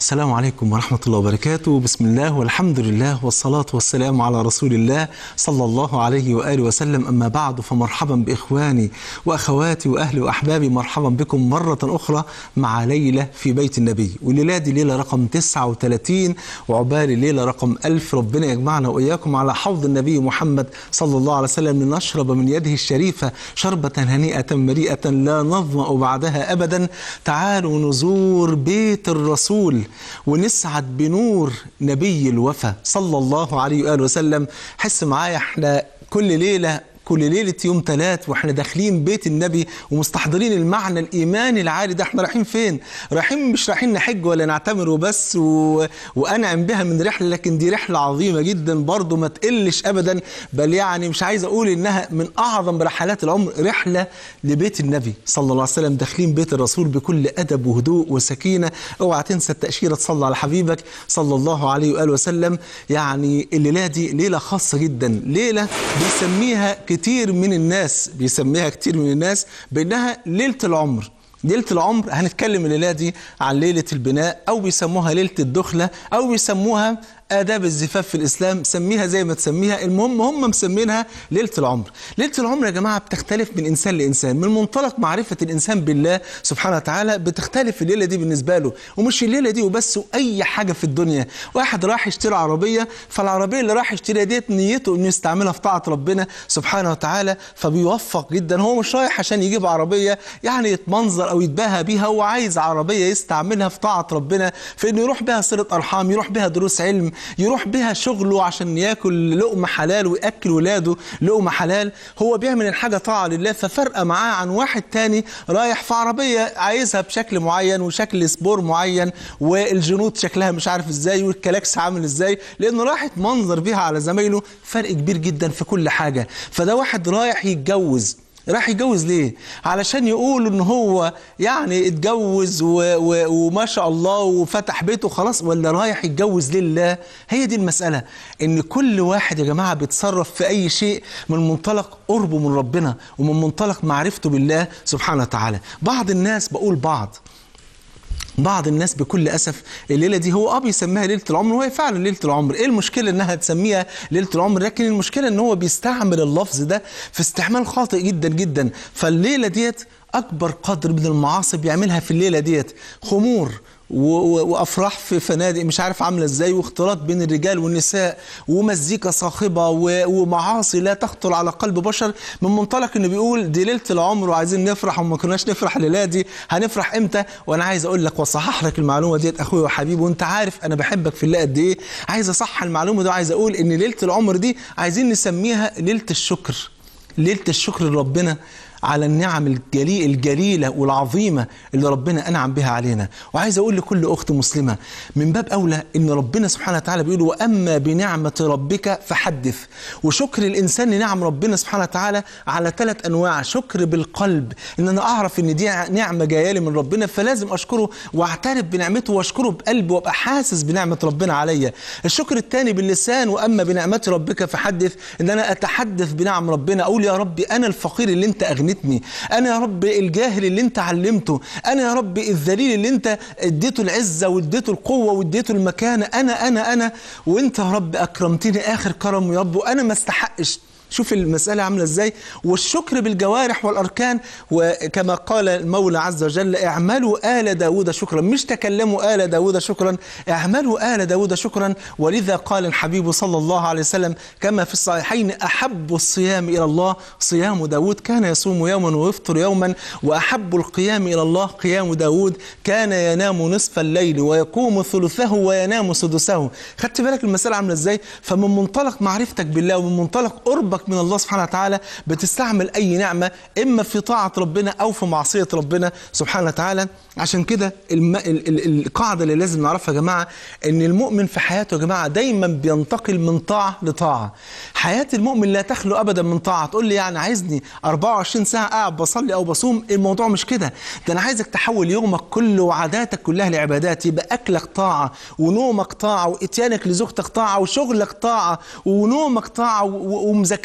السلام عليكم ورحمة الله وبركاته بسم الله والحمد لله والصلاة والسلام على رسول الله صلى الله عليه وآله وسلم أما بعد فمرحبا بإخواني وأخواتي وأهلي وأحبابي مرحبا بكم مرة أخرى مع ليلة في بيت النبي والليلة دي ليلة رقم 39 وعقبال الليلة رقم 1000 ربنا يجمعنا وإياكم على حوض النبي محمد صلى الله عليه وسلم لنشرب من يده الشريفة شربة هنيئة مريئة لا نظمأ بعدها أبدا تعالوا نزور بيت الرسول ونسعد بنور نبي الوفا صلى الله عليه وآله وسلم حس معايا احنا كل ليلة كل ليلة يوم ثلاث واحنا داخلين بيت النبي ومستحضرين المعنى الإيماني العالي ده احنا رايحين فين؟ رايحين مش رايحين نحج ولا نعتمر وبس و... وأنعم بها من رحلة لكن دي رحلة عظيمة جدا برضه ما تقلش أبدا بل يعني مش عايز أقول إنها من أعظم رحلات العمر رحلة لبيت النبي صلى الله عليه وسلم داخلين بيت الرسول بكل أدب وهدوء وسكينة اوعى تنسى التأشيرة تصلى على حبيبك صلى الله عليه وآله وسلم يعني الليلة دي ليلة خاصة جدا ليلة بيسميها كتير من الناس بيسميها كتير من الناس بانها ليله العمر ليله العمر هنتكلم الليله دي عن ليله البناء او بيسموها ليله الدخله او بيسموها آداب الزفاف في الإسلام سميها زي ما تسميها المهم هم مسمينها ليلة العمر ليلة العمر يا جماعة بتختلف من إنسان لإنسان من منطلق معرفة الإنسان بالله سبحانه وتعالى بتختلف الليلة دي بالنسبة له ومش الليلة دي وبس وأي حاجة في الدنيا واحد راح يشتري عربية فالعربية اللي راح يشتريها ديت نيته إنه يستعملها في طاعة ربنا سبحانه وتعالى فبيوفق جدا هو مش رايح عشان يجيب عربية يعني يتمنظر أو يتباهى بيها هو عايز عربية يستعملها في طاعة ربنا في إنه يروح بها صلة أرحام يروح بها دروس علم يروح بها شغله عشان ياكل لقمة حلال ويأكل ولاده لقمة حلال هو بيعمل الحاجة طاعة لله ففرقة معاه عن واحد تاني رايح في عربية عايزها بشكل معين وشكل سبور معين والجنود شكلها مش عارف ازاي والكلاكس عامل ازاي لانه راح يتمنظر بيها على زمايله فرق كبير جدا في كل حاجة فده واحد رايح يتجوز راح يتجوز ليه؟ علشان يقولوا ان هو يعني اتجوز و و وما شاء الله وفتح بيته خلاص ولا رايح يتجوز لله؟ هي دي المسألة ان كل واحد يا جماعة بيتصرف في اي شيء من منطلق قربه من ربنا ومن منطلق معرفته بالله سبحانه وتعالى. بعض الناس بقول بعض بعض الناس بكل اسف الليله دي هو اه بيسميها ليله العمر وهي فعلا ليله العمر ايه المشكله انها تسميها ليله العمر لكن المشكله ان هو بيستعمل اللفظ ده في استعمال خاطئ جدا جدا فالليله ديت اكبر قدر من المعاصي بيعملها في الليله ديت خمور وافراح في فنادق مش عارف عامله ازاي واختلاط بين الرجال والنساء ومزيكا صاخبه ومعاصي لا تخطر على قلب بشر من منطلق انه بيقول دي ليله العمر وعايزين نفرح وما كناش نفرح الليله دي هنفرح امتى وانا عايز اقول لك واصحح لك المعلومه ديت اخويا وحبيبي وانت عارف انا بحبك في الله قد ايه عايز اصحح المعلومه دي وعايز اقول ان ليله العمر دي عايزين نسميها ليله الشكر ليله الشكر لربنا على النعم الجليل الجليلة والعظيمة اللي ربنا أنعم بها علينا وعايز أقول لكل أخت مسلمة من باب أولى إن ربنا سبحانه وتعالى بيقول وأما بنعمة ربك فحدث وشكر الإنسان لنعم ربنا سبحانه وتعالى على ثلاث أنواع شكر بالقلب إن أنا أعرف إن دي نعمة جاية لي من ربنا فلازم أشكره وأعترف بنعمته وأشكره بقلبي وأبقى حاسس بنعمة ربنا عليا الشكر الثاني باللسان وأما بنعمة ربك فحدث إن أنا أتحدث بنعم ربنا أقول يا ربي أنا الفقير اللي أنت أغنيت علمتني انا يا رب الجاهل اللي انت علمته انا يا رب الذليل اللي انت اديته العزه واديته القوه واديته المكانه انا انا انا وانت يا رب اكرمتني اخر كرم يا رب وانا ما استحقش شوف المسألة عاملة ازاي والشكر بالجوارح والأركان وكما قال المولى عز وجل اعملوا آل داود شكرا مش تكلموا آل داود شكرا اعملوا آل داود شكرا ولذا قال الحبيب صلى الله عليه وسلم كما في الصحيحين أحب الصيام إلى الله صيام داود كان يصوم يوما ويفطر يوما وأحب القيام إلى الله قيام داود كان ينام نصف الليل ويقوم ثلثه وينام سدسه خدت بالك المسألة عاملة ازاي فمن منطلق معرفتك بالله ومن منطلق قربك من الله سبحانه وتعالى بتستعمل أي نعمة إما في طاعة ربنا أو في معصية ربنا سبحانه وتعالى عشان كده الم... ال... ال... القاعدة اللي لازم نعرفها يا جماعة إن المؤمن في حياته يا جماعة دايما بينتقل من طاعة لطاعة حياة المؤمن لا تخلو أبدا من طاعة تقول لي يعني عايزني 24 ساعة قاعد بصلي أو بصوم الموضوع مش كده ده أنا عايزك تحول يومك كله وعاداتك كلها لعبادات يبقى أكلك طاعة ونومك طاعة وإتيانك لزوجتك طاعة وشغلك طاعة ونومك طاعة و... ومذاكرتك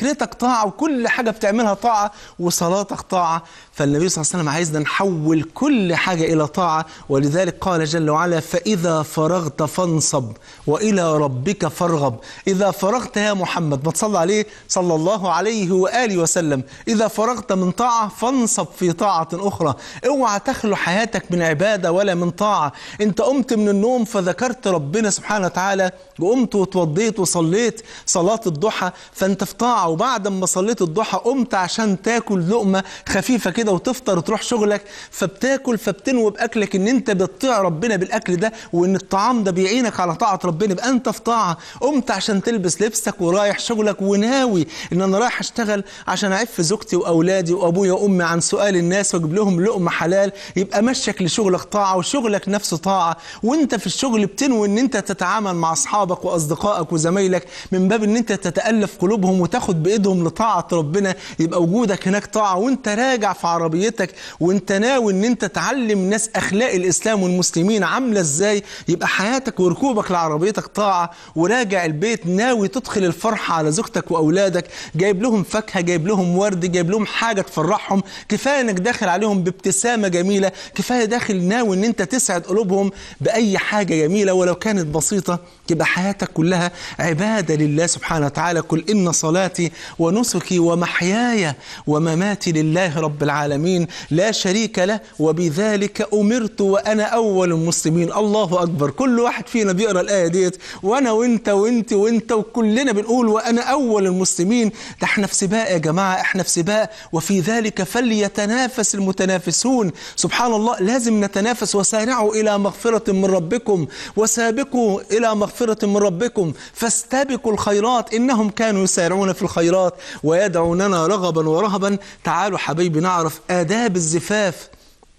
أكلتك طاعة وكل حاجة بتعملها طاعة وصلاتك طاعة فالنبي صلى الله عليه وسلم عايزنا نحول كل حاجة إلى طاعة ولذلك قال جل وعلا فإذا فرغت فانصب وإلى ربك فارغب إذا فرغت يا محمد ما تصلى عليه صلى الله عليه وآله وسلم إذا فرغت من طاعة فانصب في طاعة أخرى اوعى تخلو حياتك من عبادة ولا من طاعة انت قمت من النوم فذكرت ربنا سبحانه وتعالى وقمت وتوضيت وصليت صلاة الضحى فانت في طاعة وبعد ما صليت الضحى قمت عشان تاكل لقمة خفيفة كده وتفطر وتروح شغلك فبتاكل فبتنوي بأكلك ان انت بتطيع ربنا بالأكل ده وان الطعام ده بيعينك على طاعة ربنا يبقى انت في طاعة قمت عشان تلبس لبسك ورايح شغلك وناوي ان انا رايح اشتغل عشان اعف زوجتي واولادي وابويا وامي عن سؤال الناس واجيب لهم لقمة حلال يبقى مشيك لشغلك طاعة وشغلك نفسه طاعة وانت في الشغل بتنوي ان انت تتعامل مع اصحابك واصدقائك وزمايلك من باب ان انت تتالف قلوبهم وتاخد بايدهم لطاعه ربنا يبقى وجودك هناك طاعه وانت راجع في عربيتك وانت ناوي ان انت تعلم الناس اخلاق الاسلام والمسلمين عامله ازاي يبقى حياتك وركوبك لعربيتك طاعه وراجع البيت ناوي تدخل الفرحه على زوجتك واولادك جايب لهم فاكهه جايب لهم ورد جايب لهم حاجه تفرحهم كفايه انك داخل عليهم بابتسامه جميله كفايه داخل ناوي ان انت تسعد قلوبهم باي حاجه جميله ولو كانت بسيطه يبقى حياتك كلها عباده لله سبحانه وتعالى قل ان صلاتي ونسكي ومحياي ومماتي لله رب العالمين لا شريك له وبذلك امرت وانا اول المسلمين الله اكبر كل واحد فينا بيقرا الايه ديت وانا وانت وانت وانت وكلنا بنقول وانا اول المسلمين ده احنا في سباق يا جماعه احنا في سباق وفي ذلك فليتنافس المتنافسون سبحان الله لازم نتنافس وسارعوا الى مغفره من ربكم وسابقوا الى مغفره من ربكم فاستبقوا الخيرات انهم كانوا يسارعون في الخيرات ويدعوننا رغبا ورهبا تعالوا حبايبي نعرف آداب الزفاف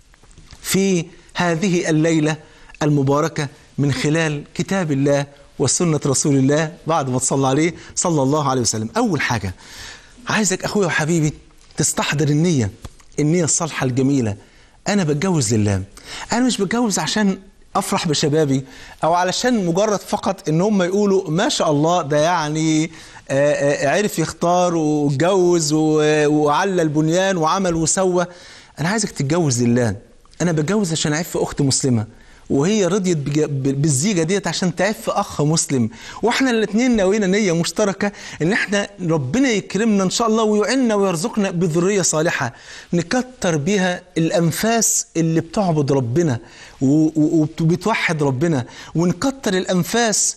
في هذه الليلة المباركة من خلال كتاب الله وسنة رسول الله بعد ما تصلى عليه صلى الله عليه وسلم أول حاجة عايزك أخويا وحبيبي تستحضر النية النية الصالحة الجميلة أنا بتجوز لله أنا مش بتجوز عشان افرح بشبابي او علشان مجرد فقط ان هم يقولوا ما شاء الله ده يعني عرف يختار واتجوز وعلى البنيان وعمل وسوى انا عايزك تتجوز لله انا بتجوز عشان اعف اخت مسلمه وهي رضيت بالزيجه ديت عشان تعف اخ مسلم واحنا الاثنين ناويين نيه مشتركه ان احنا ربنا يكرمنا ان شاء الله ويعيننا ويرزقنا بذريه صالحه نكتر بيها الانفاس اللي بتعبد ربنا وبتوحد ربنا ونكتر الانفاس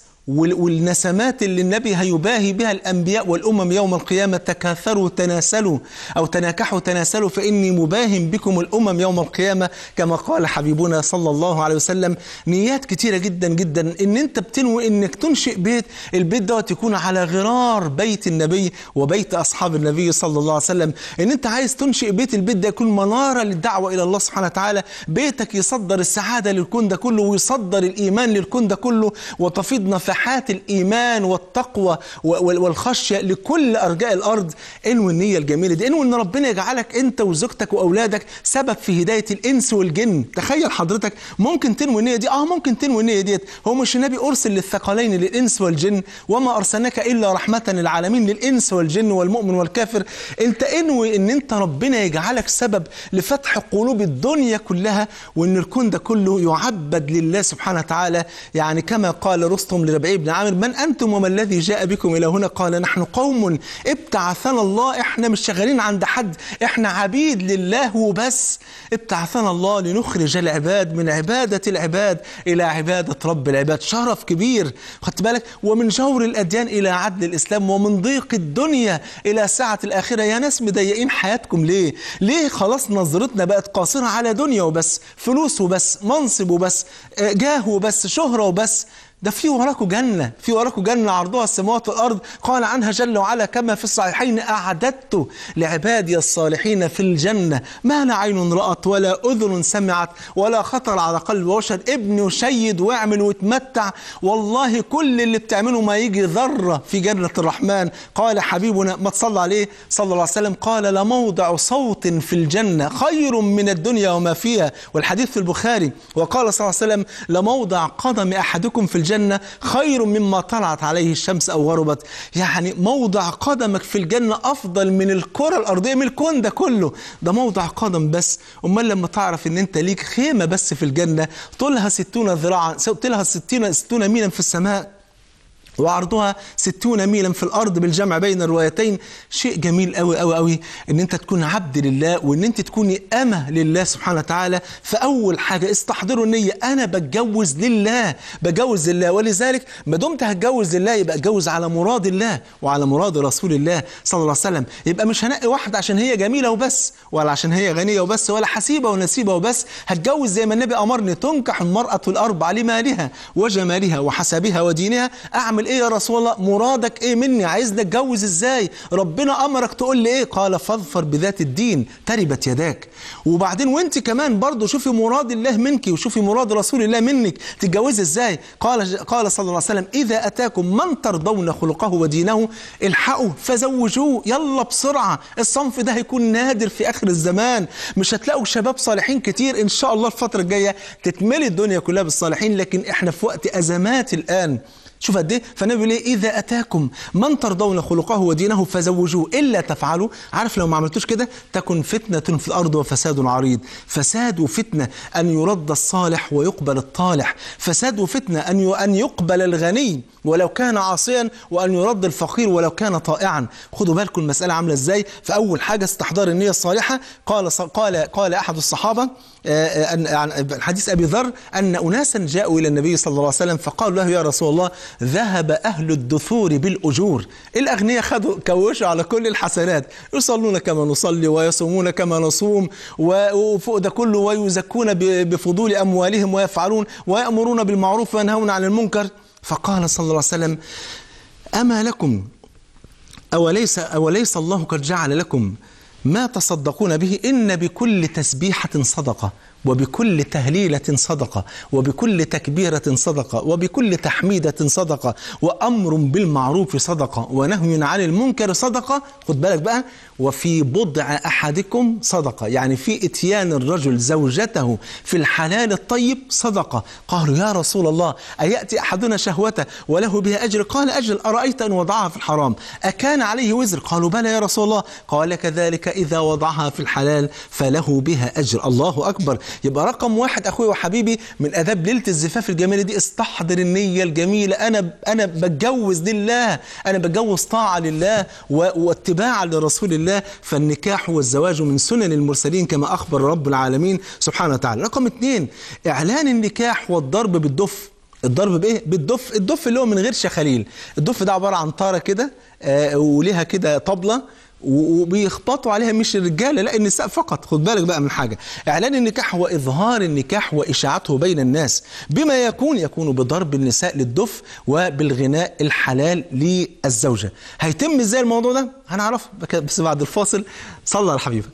والنسمات اللي النبي هيباهي بها الأنبياء والأمم يوم القيامة تكاثروا تناسلوا أو تناكحوا تناسلوا فإني مباهم بكم الأمم يوم القيامة كما قال حبيبنا صلى الله عليه وسلم نيات كتيرة جدا جدا إن أنت بتنوي إنك تنشئ بيت البيت دوت يكون على غرار بيت النبي وبيت أصحاب النبي صلى الله عليه وسلم إن أنت عايز تنشئ بيت البيت ده يكون منارة للدعوة إلى الله سبحانه وتعالى بيتك يصدر السعادة للكون ده كله ويصدر الإيمان للكون ده كله وتفيض نفحات الإيمان والتقوى والخشية لكل أرجاء الأرض انوي النية الجميلة دي انوي إن ربنا يجعلك أنت وزوجتك وأولادك سبب في هداية الإنس والجن تخيل حضرتك ممكن تنوي النية دي آه ممكن تنوي النية ديت هو مش النبي أرسل للثقلين للإنس والجن وما أرسلناك إلا رحمة للعالمين للإنس والجن والمؤمن والكافر أنت انوي إن أنت ربنا يجعلك سبب لفتح قلوب الدنيا كلها وإن الكون ده كله يعبد لله سبحانه وتعالى يعني كما قال رستم لربيع بن عامر من أنتم وما الذي جاء بكم إلى هنا قال نحن قوم ابتعثنا الله إحنا مش شغالين عند حد إحنا عبيد لله وبس ابتعثنا الله لنخرج العباد من عبادة العباد إلى عبادة رب العباد شرف كبير خدت بالك ومن جور الأديان إلى عدل الإسلام ومن ضيق الدنيا إلى سعة الآخرة يا ناس مضيقين حياتكم ليه ليه خلاص نظرتنا بقت قاصرة على دنيا وبس فلوس وبس منصب وبس جاه وبس شهرة وبس ده في وراكم جنة في وراكم جنة عرضها السماوات والأرض قال عنها جل وعلا كما في الصحيحين أعددت لعبادي الصالحين في الجنة ما لا عين رأت ولا أذن سمعت ولا خطر على قلب بشر ابن وشيد واعمل وتمتع والله كل اللي بتعمله ما يجي ذرة في جنة الرحمن قال حبيبنا ما تصلى عليه صلى الله عليه وسلم قال لموضع صوت في الجنة خير من الدنيا وما فيها والحديث في البخاري وقال صلى الله عليه وسلم لموضع قدم أحدكم في الجنة الجنة خير مما طلعت عليه الشمس أو غربت يعني موضع قدمك في الجنة أفضل من الكرة الأرضية من الكون ده كله ده موضع قدم بس أمال لما تعرف إن أنت ليك خيمة بس في الجنة طولها ستون ذراعا طولها ستين ستون ميلا في السماء وعرضها ستون ميلا في الارض بالجمع بين الروايتين شيء جميل قوي قوي قوي ان انت تكون عبد لله وان انت تكوني امه لله سبحانه وتعالى فاول حاجه استحضروا النيه انا بتجوز لله بتجوز لله ولذلك ما دمت هتجوز لله يبقى اتجوز على مراد الله وعلى مراد رسول الله صلى الله عليه وسلم يبقى مش هنقي واحده عشان هي جميله وبس ولا عشان هي غنيه وبس ولا حسيبه ونسيبه وبس هتجوز زي ما النبي امرني تنكح المراه الاربع لمالها وجمالها وحسبها ودينها اعمل ايه يا رسول الله مرادك ايه مني عايزني اتجوز ازاي ربنا امرك تقول لي ايه قال فاظفر بذات الدين تربت يداك وبعدين وانت كمان برضه شوفي مراد الله منك وشوفي مراد رسول الله منك تتجوزي ازاي قال قال صلى الله عليه وسلم اذا اتاكم من ترضون خلقه ودينه الحقوا فزوجوه يلا بسرعه الصنف ده هيكون نادر في اخر الزمان مش هتلاقوا شباب صالحين كتير ان شاء الله الفتره الجايه تتملي الدنيا كلها بالصالحين لكن احنا في وقت ازمات الان شوف قد ايه فالنبي بيقول ايه اذا اتاكم من ترضون خلقه ودينه فزوجوه الا تفعلوا عارف لو ما عملتوش كده تكن فتنه في الارض وفساد عريض فساد وفتنه ان يرد الصالح ويقبل الطالح فساد وفتنه ان ان يقبل الغني ولو كان عاصيا وان يرد الفقير ولو كان طائعا خدوا بالكم المساله عامله ازاي فاول حاجه استحضار النيه الصالحه قال قال قال احد الصحابه عن حديث ابي ذر ان اناسا جاءوا الى النبي صلى الله عليه وسلم فقالوا له يا رسول الله ذهب اهل الدثور بالاجور الاغنياء خدوا كوشوا على كل الحسنات يصلون كما نصلي ويصومون كما نصوم وفوق ده كله ويزكون بفضول اموالهم ويفعلون ويامرون بالمعروف وينهون عن المنكر فقال صلى الله عليه وسلم اما لكم اوليس اوليس الله قد جعل لكم ما تصدقون به إن بكل تسبيحة صدقة وبكل تهليلة صدقة وبكل تكبيرة صدقة وبكل تحميدة صدقة وأمر بالمعروف صدقة ونهي عن المنكر صدقة خد بالك بقى وفي بضع أحدكم صدقة يعني في إتيان الرجل زوجته في الحلال الطيب صدقة قالوا يا رسول الله أيأتي أحدنا شهوته وله بها أجر قال أجل أرأيت أن وضعها في الحرام أكان عليه وزر قالوا بلى يا رسول الله قال كذلك إذا وضعها في الحلال فله بها أجر الله أكبر يبقى رقم واحد اخوي وحبيبي من اداب ليله الزفاف الجميله دي استحضر النيه الجميله انا انا بتجوز لله انا بتجوز طاعه لله واتباعا لرسول الله فالنكاح والزواج من سنن المرسلين كما اخبر رب العالمين سبحانه وتعالى رقم اثنين اعلان النكاح والضرب بالدف الضرب بايه بالدف الدف اللي هو من غير شخاليل الدف ده عباره عن طاره كده آه وليها كده طبله وبيخبطوا عليها مش الرجاله لا النساء فقط خد بالك بقى من حاجه اعلان النكاح هو اظهار النكاح واشاعته بين الناس بما يكون يكون بضرب النساء للدف وبالغناء الحلال للزوجه هيتم ازاي الموضوع ده هنعرفه بس بعد الفاصل صلى على حبيبك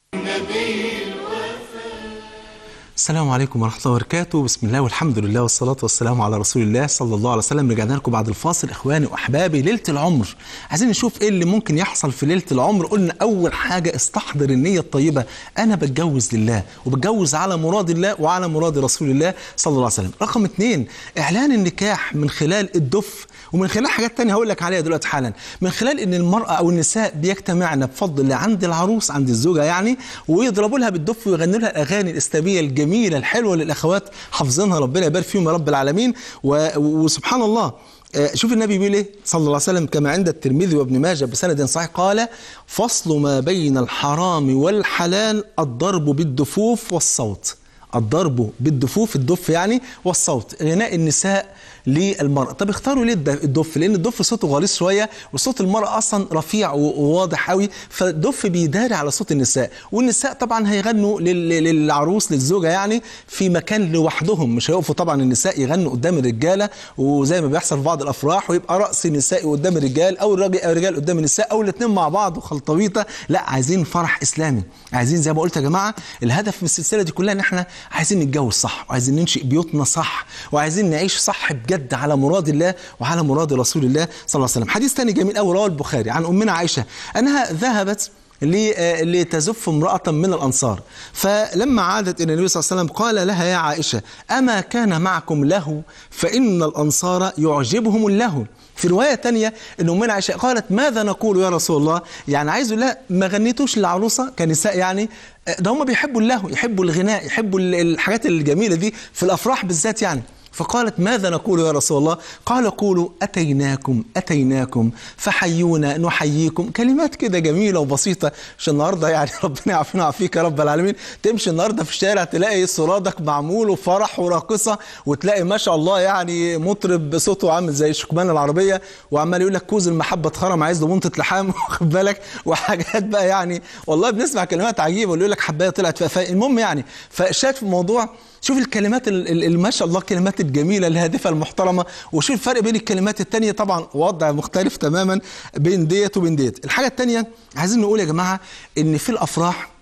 السلام عليكم ورحمة الله وبركاته بسم الله والحمد لله والصلاة والسلام على رسول الله صلى الله عليه وسلم رجعنا لكم بعد الفاصل إخواني وأحبابي ليلة العمر عايزين نشوف إيه اللي ممكن يحصل في ليلة العمر قلنا أول حاجة استحضر النية الطيبة أنا بتجوز لله وبتجوز على مراد الله وعلى مراد رسول الله صلى الله عليه وسلم رقم اثنين إعلان النكاح من خلال الدف ومن خلال حاجات تانية هقول لك عليها دلوقتي حالا من خلال ان المرأة او النساء بيجتمعن بفضل الله عند العروس عند الزوجة يعني ويضربوا لها بالدف ويغنوا لها الاغاني الاسلامية الجميلة الحلوة للاخوات حافظينها ربنا يبارك فيهم يا رب العالمين وسبحان الله شوف النبي بيقول ايه صلى الله عليه وسلم كما عند الترمذي وابن ماجه بسند صحيح قال فصل ما بين الحرام والحلال الضرب بالدفوف والصوت الضرب بالدفوف الدف يعني والصوت غناء النساء للمرأة طب اختاروا ليه الدف لأن الدف صوته غليظ شوية وصوت المرأة أصلا رفيع وواضح قوي فالدف بيداري على صوت النساء والنساء طبعا هيغنوا للعروس للزوجة يعني في مكان لوحدهم مش هيقفوا طبعا النساء يغنوا قدام الرجالة وزي ما بيحصل في بعض الأفراح ويبقى رأس النساء قدام الرجال أو الرجال قدام النساء أو الاثنين مع بعض وخلطبيطة لا عايزين فرح إسلامي عايزين زي ما قلت يا جماعة الهدف من السلسلة دي كلها إن احنا عايزين نتجوز صح وعايزين ننشئ بيوتنا صح وعايزين نعيش صح بجد على مراد الله وعلى مراد رسول الله صلى الله عليه وسلم حديث ثاني جميل قوي رواه البخاري عن امنا عائشه انها ذهبت لي- آه، لتزف امرأة من الأنصار فلما عادت إلى النبي صلى الله عليه وسلم قال لها يا عائشة أما كان معكم له فإن الأنصار يعجبهم اللهو في رواية تانية أن أمنا عائشة قالت ماذا نقول يا رسول الله يعني عايز لا ما غنيتوش للعروسة كنساء يعني آه، ده هم بيحبوا اللهو يحبوا الغناء يحبوا ال- الحاجات الجميلة دي في الأفراح بالذات يعني فقالت ماذا نقول يا رسول الله قال قولوا أتيناكم أتيناكم فحيونا نحييكم كلمات كده جميلة وبسيطة عشان النهاردة يعني ربنا يعافينا ويعافيك يا رب العالمين تمشي النهاردة في الشارع تلاقي سرادك معمول وفرح وراقصة وتلاقي ما شاء الله يعني مطرب صوته عامل زي شكمان العربية وعمال يقول لك كوز المحبة اتخرم عايز له بنطة لحام واخد بالك وحاجات بقى يعني والله بنسمع كلمات عجيبة واللي يقول لك حباية طلعت فيها فاي المهم يعني فشايف الموضوع شوف الكلمات ال- ال- ال- ما شاء الله الكلمات الجميله الهادفه المحترمه وشوف الفرق بين الكلمات التانية طبعا وضع مختلف تماما بين ديت وبين ديت الحاجه التانية عايزين نقول يا جماعه ان في الافراح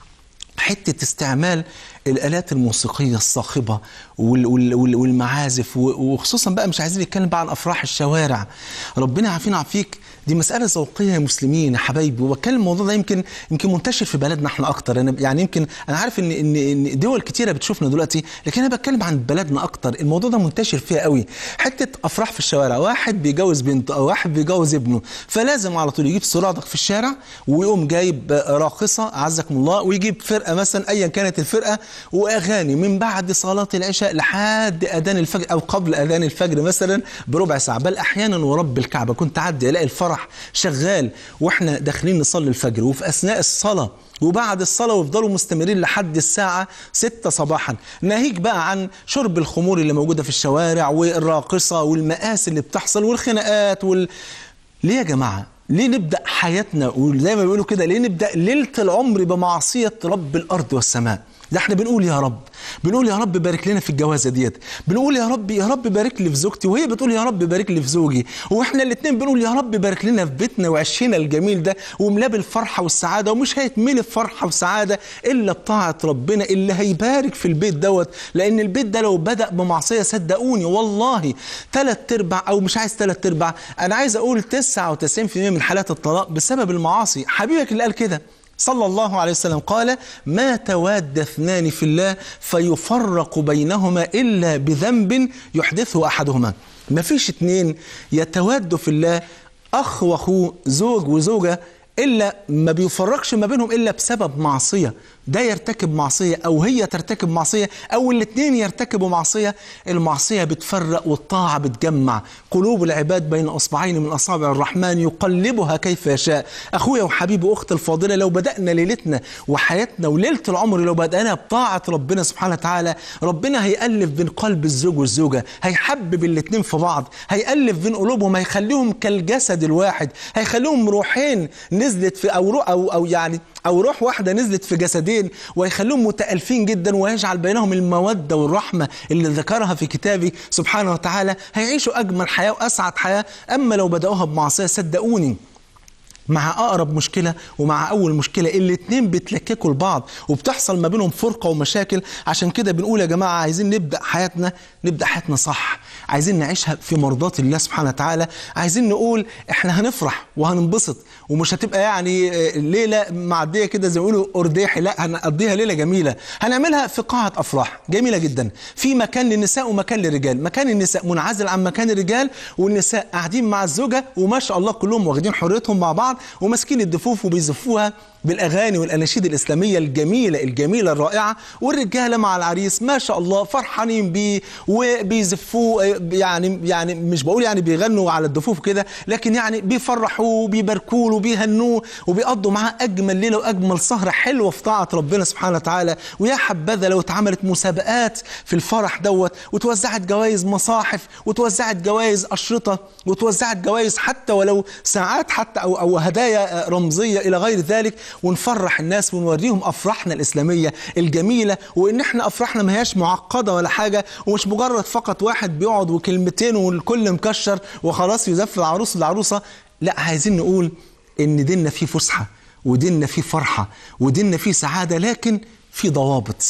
حته استعمال الالات الموسيقيه الصاخبه وال- وال- وال- والمعازف و- وخصوصا بقى مش عايزين نتكلم بقى عن افراح الشوارع ربنا يعافينا ويعافيك دي مساله ذوقيه يا مسلمين يا حبايبي وبتكلم الموضوع ده يمكن يمكن منتشر في بلدنا احنا اكتر انا يعني يمكن انا عارف ان ان ان دول كتيره بتشوفنا دلوقتي لكن انا بتكلم عن بلدنا اكتر الموضوع ده منتشر فيها قوي حته افراح في الشوارع واحد بيجوز بنته او واحد بيجوز ابنه فلازم على طول يجيب سرادق في الشارع ويقوم جايب راقصه اعزكم الله ويجيب فرقه مثلا ايا كانت الفرقه واغاني من بعد صلاه العشاء لحد اذان الفجر او قبل اذان الفجر مثلا بربع ساعه بل احيانا ورب الكعبه كنت اعدي الاقي الفرح شغال واحنا داخلين نصلي الفجر وفي اثناء الصلاه وبعد الصلاة ويفضلوا مستمرين لحد الساعة 6 صباحا ناهيك بقى عن شرب الخمور اللي موجودة في الشوارع والراقصة والمآسي اللي بتحصل والخناقات وال... ليه يا جماعة؟ ليه نبدأ حياتنا وزي ما بيقولوا كده ليه نبدأ ليلة العمر بمعصية رب الأرض والسماء؟ ده احنا بنقول يا رب بنقول يا رب بارك لنا في الجوازه ديت بنقول يا رب يا رب بارك لي في زوجتي وهي بتقول يا رب بارك لي في زوجي واحنا الاثنين بنقول يا رب بارك لنا في بيتنا وعشنا الجميل ده وملاه بالفرحه والسعاده ومش هيتملي فرحه وسعاده الا بطاعه ربنا اللي هيبارك في البيت دوت لان البيت ده لو بدا بمعصيه صدقوني والله ثلاث ارباع او مش عايز ثلاث ارباع انا عايز اقول 99% من حالات الطلاق بسبب المعاصي حبيبك اللي قال كده صلى الله عليه وسلم قال ما تواد اثنان في الله فيفرق بينهما إلا بذنب يحدثه أحدهما ما فيش اتنين يتوادوا في الله أخ وأخوه زوج وزوجة إلا ما بيفرقش ما بينهم إلا بسبب معصية ده يرتكب معصية أو هي ترتكب معصية أو الاتنين يرتكبوا معصية المعصية بتفرق والطاعة بتجمع قلوب العباد بين أصبعين من أصابع الرحمن يقلبها كيف يشاء أخويا وحبيبي وأختي الفاضلة لو بدأنا ليلتنا وحياتنا وليلة العمر لو بدأنا بطاعة ربنا سبحانه وتعالى ربنا هيألف بين قلب الزوج والزوجة هيحبب الاتنين في بعض هيألف بين قلوبهم هيخليهم كالجسد الواحد هيخليهم روحين نزلت في أو روح أو, أو يعني أو روح واحدة نزلت في جسدين ويخليهم متألفين جدا ويجعل بينهم المودة والرحمة اللي ذكرها في كتابه سبحانه وتعالى هيعيشوا أجمل حياة وأسعد حياة أما لو بدأوها بمعصية صدقوني مع اقرب مشكله ومع اول مشكله الاتنين بيتلككوا لبعض وبتحصل ما بينهم فرقه ومشاكل عشان كده بنقول يا جماعه عايزين نبدا حياتنا نبدا حياتنا صح عايزين نعيشها في مرضات الله سبحانه وتعالى عايزين نقول احنا هنفرح وهننبسط ومش هتبقى يعني آه، ليله معديه كده زي ما بيقولوا ارداحي لا هنقضيها ليله جميله هنعملها في قاعه افراح جميله جدا في مكان للنساء ومكان للرجال مكان النساء منعزل عن مكان الرجال والنساء قاعدين مع الزوجه وما شاء الله كلهم واخدين حريتهم مع بعض وماسكين الدفوف وبيزفوها بالاغاني والاناشيد الاسلاميه الجميله الجميله الرائعه والرجاله مع العريس ما شاء الله فرحانين بيه وبيزفوه آه، يعني يعني مش بقول يعني بيغنوا على الدفوف كده لكن يعني بيفرحوه وبيباركوه له وبيهنوه وبيقضوا معاه اجمل ليله واجمل سهره حلوه في طاعه ربنا سبحانه وتعالى ويا حبذا لو اتعملت مسابقات في الفرح دوت وتوزعت جوائز مصاحف وتوزعت جوائز اشرطه وتوزعت جوائز حتى ولو ساعات حتى او او هدايا رمزيه الى غير ذلك ونفرح الناس ونوريهم افراحنا الاسلاميه الجميله وان احنا افراحنا ما هياش معقده ولا حاجه ومش مجرد فقط واحد بيقعد وكلمتين والكل مكشر وخلاص يزف العروس العروسه لا عايزين نقول ان ديننا فيه فسحه وديننا فيه فرحه وديننا فيه سعاده لكن في ضوابط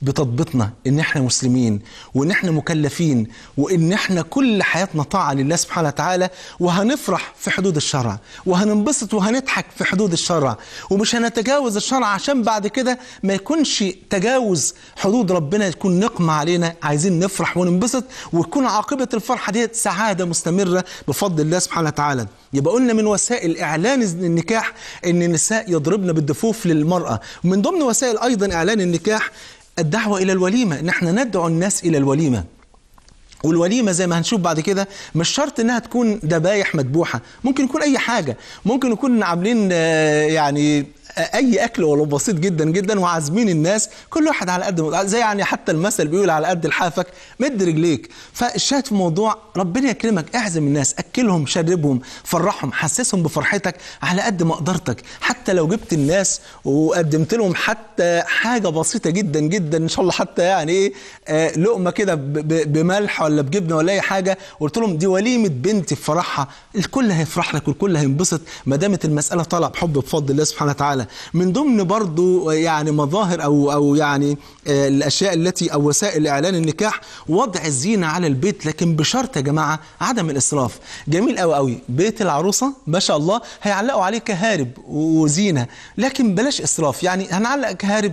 بتضبطنا ان احنا مسلمين وان احنا مكلفين وان احنا كل حياتنا طاعه لله سبحانه وتعالى وهنفرح في حدود الشرع وهننبسط وهنضحك في حدود الشرع ومش هنتجاوز الشرع عشان بعد كده ما يكونش تجاوز حدود ربنا يكون نقمه علينا عايزين نفرح وننبسط وتكون عاقبه الفرحه دي سعاده مستمره بفضل الله سبحانه وتعالى يبقى قلنا من وسائل اعلان النكاح ان النساء يضربن بالدفوف للمراه ومن ضمن وسائل ايضا اعلان النكاح الدعوة إلى الوليمة إن احنا ندعو الناس إلى الوليمة والوليمه زي ما هنشوف بعد كده مش شرط انها تكون ذبايح مذبوحه ممكن يكون اي حاجه ممكن يكون عاملين يعني اي اكل ولو بسيط جدا جدا وعازمين الناس كل واحد على قد زي يعني حتى المثل بيقول على قد لحافك مد رجليك فالشاهد في الموضوع ربنا يكرمك اعزم الناس اكلهم شربهم فرحهم حسسهم بفرحتك على قد ما قدرتك حتى لو جبت الناس وقدمت لهم حتى حاجه بسيطه جدا جدا ان شاء الله حتى يعني ايه آه لقمه كده بملح ولا بجبنه ولا اي حاجه قلت لهم دي وليمه بنتي في فرحها الكل هيفرح لك والكل هينبسط ما دامت المساله طالعه بحب بفضل الله سبحانه وتعالى من ضمن برضو يعني مظاهر او او يعني الاشياء التي او وسائل اعلان النكاح وضع الزينه على البيت لكن بشرط يا جماعه عدم الاسراف جميل قوي قوي بيت العروسه ما شاء الله هيعلقوا عليه كهارب وزينه لكن بلاش اسراف يعني هنعلق كهارب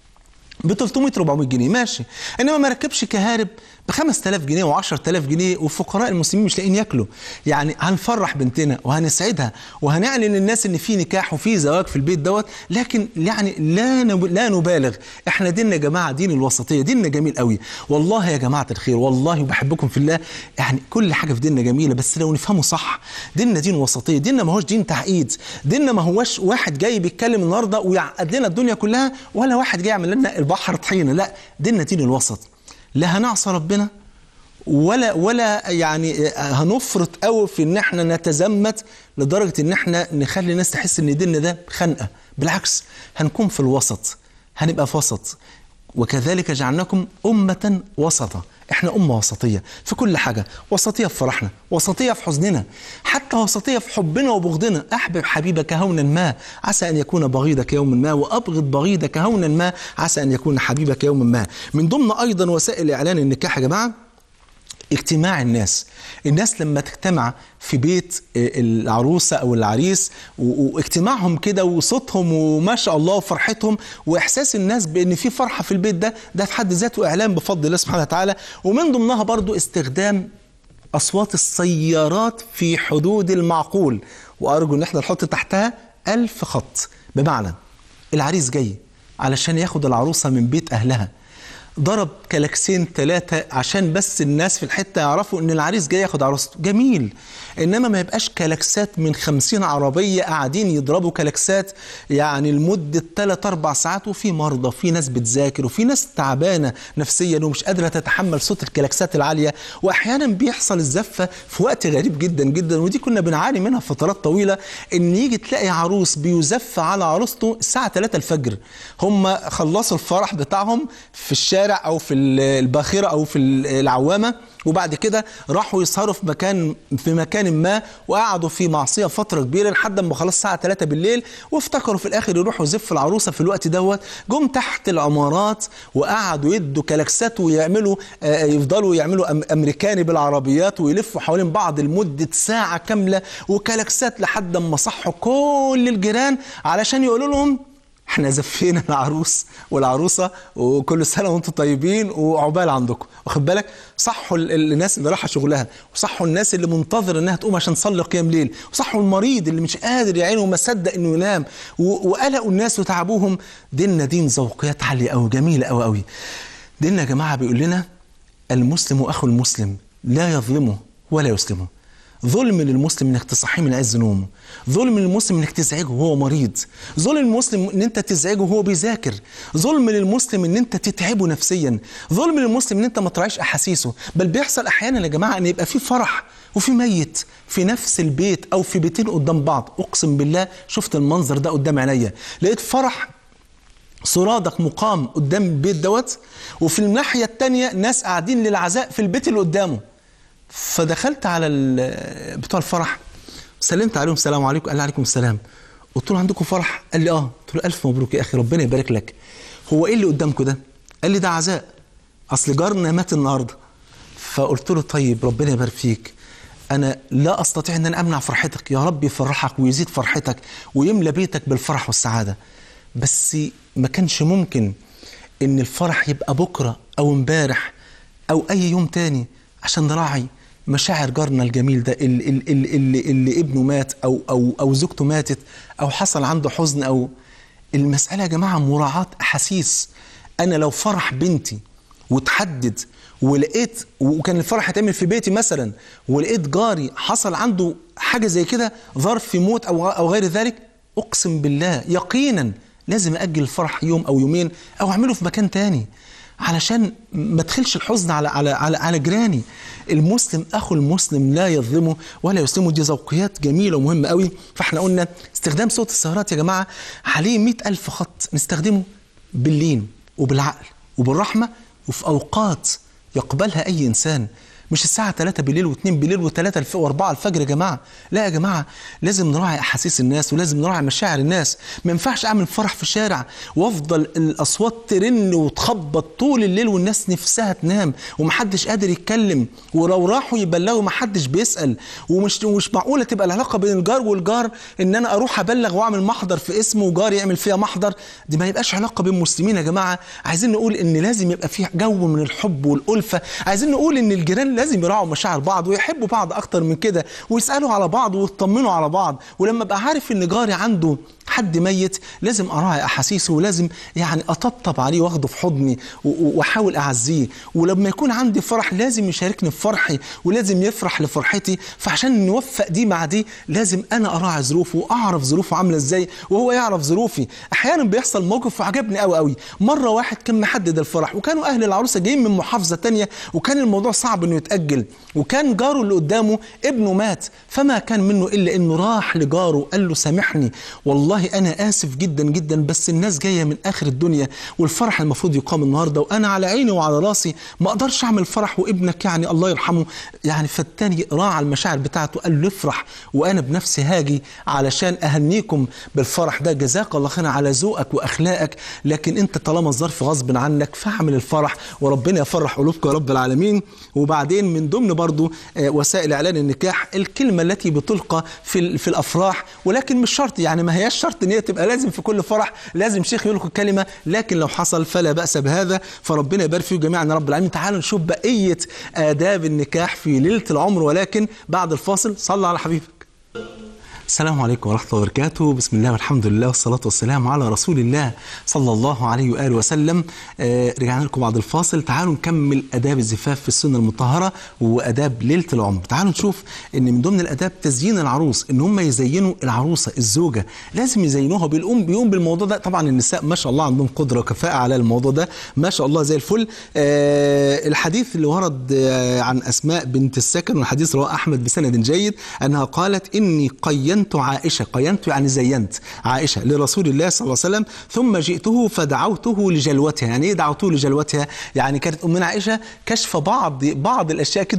ب 300 400 جنيه ماشي انما ما ركبش كهارب ب 5000 جنيه و10000 جنيه وفقراء المسلمين مش لاقيين ياكلوا يعني هنفرح بنتنا وهنسعدها وهنعلن للناس ان في نكاح وفي زواج في البيت دوت لكن يعني لا لا نبالغ احنا ديننا يا جماعه دين الوسطيه ديننا جميل قوي والله يا جماعه الخير والله وبحبكم في الله يعني كل حاجه في ديننا جميله بس لو نفهمه صح ديننا دين وسطيه ديننا ما هوش دين تعقيد ديننا ما هوش واحد جاي بيتكلم النهارده ويعقد لنا الدنيا كلها ولا واحد جاي يعمل لنا البحر طحينه لا ديننا دين الوسط لا هنعصى ربنا ولا ولا يعني هنفرط قوي في ان احنا نتزمت لدرجه ان احنا نخلي الناس تحس ان ديننا ده خنقه بالعكس هنكون في الوسط هنبقى في وسط وكذلك جعلناكم أمة وسطا احنا أمة وسطية في كل حاجة وسطية في فرحنا وسطية في حزننا حتى وسطية في حبنا وبغضنا أحبب حبيبك هونا ما عسى أن يكون بغيضك يوما ما وأبغض بغيضك هونا ما عسى أن يكون حبيبك يوما ما من ضمن أيضا وسائل إعلان النكاح يا جماعة اجتماع الناس الناس لما تجتمع في بيت العروسة أو العريس واجتماعهم كده وصوتهم وما شاء الله وفرحتهم وإحساس الناس بأن في فرحة في البيت ده ده في حد ذاته إعلام بفضل الله سبحانه وتعالى ومن ضمنها برضو استخدام أصوات السيارات في حدود المعقول وأرجو أن احنا نحط تحتها ألف خط بمعنى العريس جاي علشان ياخد العروسة من بيت أهلها ضرب كلاكسين ثلاثة عشان بس الناس في الحتة يعرفوا ان العريس جاي ياخد عروسته جميل انما ما يبقاش كلاكسات من خمسين عربية قاعدين يضربوا كلاكسات يعني لمدة 3 4 ساعات وفي مرضى وفي ناس بتذاكر وفي ناس تعبانة نفسيا ومش قادرة تتحمل صوت الكلاكسات العالية واحيانا بيحصل الزفة في وقت غريب جدا جدا ودي كنا بنعاني منها فترات طويلة ان يجي تلاقي عروس بيزف على عروسته الساعة 3 الفجر هم خلصوا الفرح بتاعهم في الشارع الشارع او في الباخره او في العوامه وبعد كده راحوا يسهروا في مكان في مكان ما وقعدوا في معصيه فتره كبيره لحد ما خلاص الساعه 3 بالليل وافتكروا في الاخر يروحوا يزفوا العروسه في الوقت دوت جم تحت العمارات وقعدوا يدوا كلاكسات ويعملوا آه يفضلوا يعملوا امريكاني بالعربيات ويلفوا حوالين بعض لمده ساعه كامله وكلاكسات لحد ما صحوا كل الجيران علشان يقولوا لهم احنا زفينا العروس والعروسه وكل سنه وانتم طيبين وعقبال عندكم واخد بالك صحوا الناس اللي رايحه شغلها وصحوا الناس اللي منتظر انها تقوم عشان تصلي قيام ليل وصحوا المريض اللي مش قادر يعينه وما صدق انه ينام وقلقوا الناس وتعبوهم ديننا دين ذوقيات عاليه قوي جميله قوي قوي ديننا يا جماعه بيقول لنا المسلم اخو المسلم لا يظلمه ولا يسلمه ظلم للمسلم انك تصحيه من عز نومه ظلم للمسلم انك تزعجه وهو مريض ظلم للمسلم ان انت تزعجه وهو بيذاكر ظلم للمسلم ان انت تتعبه نفسيا ظلم للمسلم ان انت ما تراعيش احاسيسه بل بيحصل احيانا يا جماعه ان يبقى في فرح وفي ميت في نفس البيت او في بيتين قدام بعض اقسم بالله شفت المنظر ده قدام عينيا لقيت فرح سرادق مقام قدام البيت دوت وفي الناحيه الثانيه ناس قاعدين للعزاء في البيت اللي قدامه فدخلت على بتوع الفرح سلمت عليهم السلام عليكم قال لي عليكم السلام قلت له عندكم فرح قال لي اه قلت له الف مبروك يا اخي ربنا يبارك لك هو ايه اللي قدامكم ده قال لي ده عزاء اصل جارنا مات النهارده فقلت له طيب ربنا يبارك فيك انا لا استطيع ان انا امنع فرحتك يا رب يفرحك ويزيد فرحتك ويملى بيتك بالفرح والسعاده بس ما كانش ممكن ان الفرح يبقى بكره او امبارح او اي يوم تاني عشان نراعي مشاعر جارنا الجميل ده اللي, اللي, اللي, اللي ابنه مات او او او زوجته ماتت او حصل عنده حزن او المساله يا جماعه مراعاه احاسيس انا لو فرح بنتي وتحدد ولقيت وكان الفرح هيتعمل في بيتي مثلا ولقيت جاري حصل عنده حاجه زي كده ظرف في موت او او غير ذلك اقسم بالله يقينا لازم اجل الفرح يوم او يومين او اعمله في مكان تاني علشان ما تدخلش الحزن على على على, على جيراني المسلم اخو المسلم لا يظلمه ولا يسلمه دي ذوقيات جميله ومهمه قوي فاحنا قلنا استخدام صوت السهرات يا جماعه عليه مئة ألف خط نستخدمه باللين وبالعقل وبالرحمه وفي اوقات يقبلها اي انسان مش الساعة 3 بالليل و2 بالليل و3 و4 الفجر يا جماعة لا يا جماعة لازم نراعي أحاسيس الناس ولازم نراعي مشاعر الناس ما ينفعش أعمل فرح في الشارع وأفضل الأصوات ترن وتخبط طول الليل والناس نفسها تنام ومحدش قادر يتكلم ولو راحوا يبلغوا محدش بيسأل ومش مش معقولة تبقى العلاقة بين الجار والجار إن أنا أروح أبلغ وأعمل محضر في اسمه وجار يعمل فيها محضر دي ما يبقاش علاقة بين مسلمين يا جماعة عايزين نقول إن لازم يبقى في جو من الحب والألفة عايزين نقول إن الجيران لازم يراعوا مشاعر بعض ويحبوا بعض اكتر من كده ويسالوا على بعض ويطمنوا على بعض ولما ابقى عارف ان جاري عنده حد ميت لازم اراعي احاسيسه ولازم يعني اطبطب عليه واخده في حضني واحاول اعزيه ولما يكون عندي فرح لازم يشاركني في فرحي ولازم يفرح لفرحتي فعشان نوفق دي مع دي لازم انا اراعي ظروفه واعرف ظروفه عامله ازاي وهو يعرف ظروفي احيانا بيحصل موقف وعجبني قوي قوي مره واحد كان محدد الفرح وكانوا اهل العروسه جايين من محافظه تانية وكان الموضوع صعب انه يتاجل وكان جاره اللي قدامه ابنه مات فما كان منه الا انه راح لجاره قال له سامحني والله انا اسف جدا جدا بس الناس جايه من اخر الدنيا والفرح المفروض يقام النهارده وانا على عيني وعلى راسي ما اقدرش اعمل فرح وابنك يعني الله يرحمه يعني فالتاني راعى المشاعر بتاعته قال له افرح وانا بنفسي هاجي علشان اهنيكم بالفرح ده جزاك الله خير على ذوقك واخلاقك لكن انت طالما الظرف غصب عنك فاعمل الفرح وربنا يفرح قلوبك يا رب العالمين وبعدين من ضمن برضو وسائل اعلان النكاح الكلمه التي بتلقى في في الافراح ولكن مش شرط يعني ما هياش شرط ان هي تبقى لازم في كل فرح لازم شيخ يلقي الكلمه لكن لو حصل فلا باس بهذا فربنا يبارك فيكم جميعا يا رب العالمين تعالوا نشوف بقيه اداب النكاح في ليله العمر ولكن بعد الفاصل صلى على حبيبك السلام عليكم ورحمة الله وبركاته بسم الله والحمد لله والصلاة والسلام على رسول الله صلى الله عليه وآله وسلم آه رجعنا لكم بعد الفاصل تعالوا نكمل أداب الزفاف في السنة المطهرة وأداب ليلة العمر تعالوا نشوف أن من ضمن الأداب تزيين العروس أن هم يزينوا العروسة الزوجة لازم يزينوها بيقوم بيقوم بالموضوع ده طبعا النساء ما شاء الله عندهم قدرة وكفاءة على الموضوع ده ما شاء الله زي الفل آه الحديث اللي ورد آه عن أسماء بنت السكن والحديث رواه أحمد بسند جيد أنها قالت إني قينت قينت عائشة قينت يعني زينت عائشة لرسول الله صلى الله عليه وسلم ثم جئته فدعوته لجلوتها يعني ايه دعوته لجلوتها يعني كانت أمنا عائشة كشف بعض بعض الأشياء كده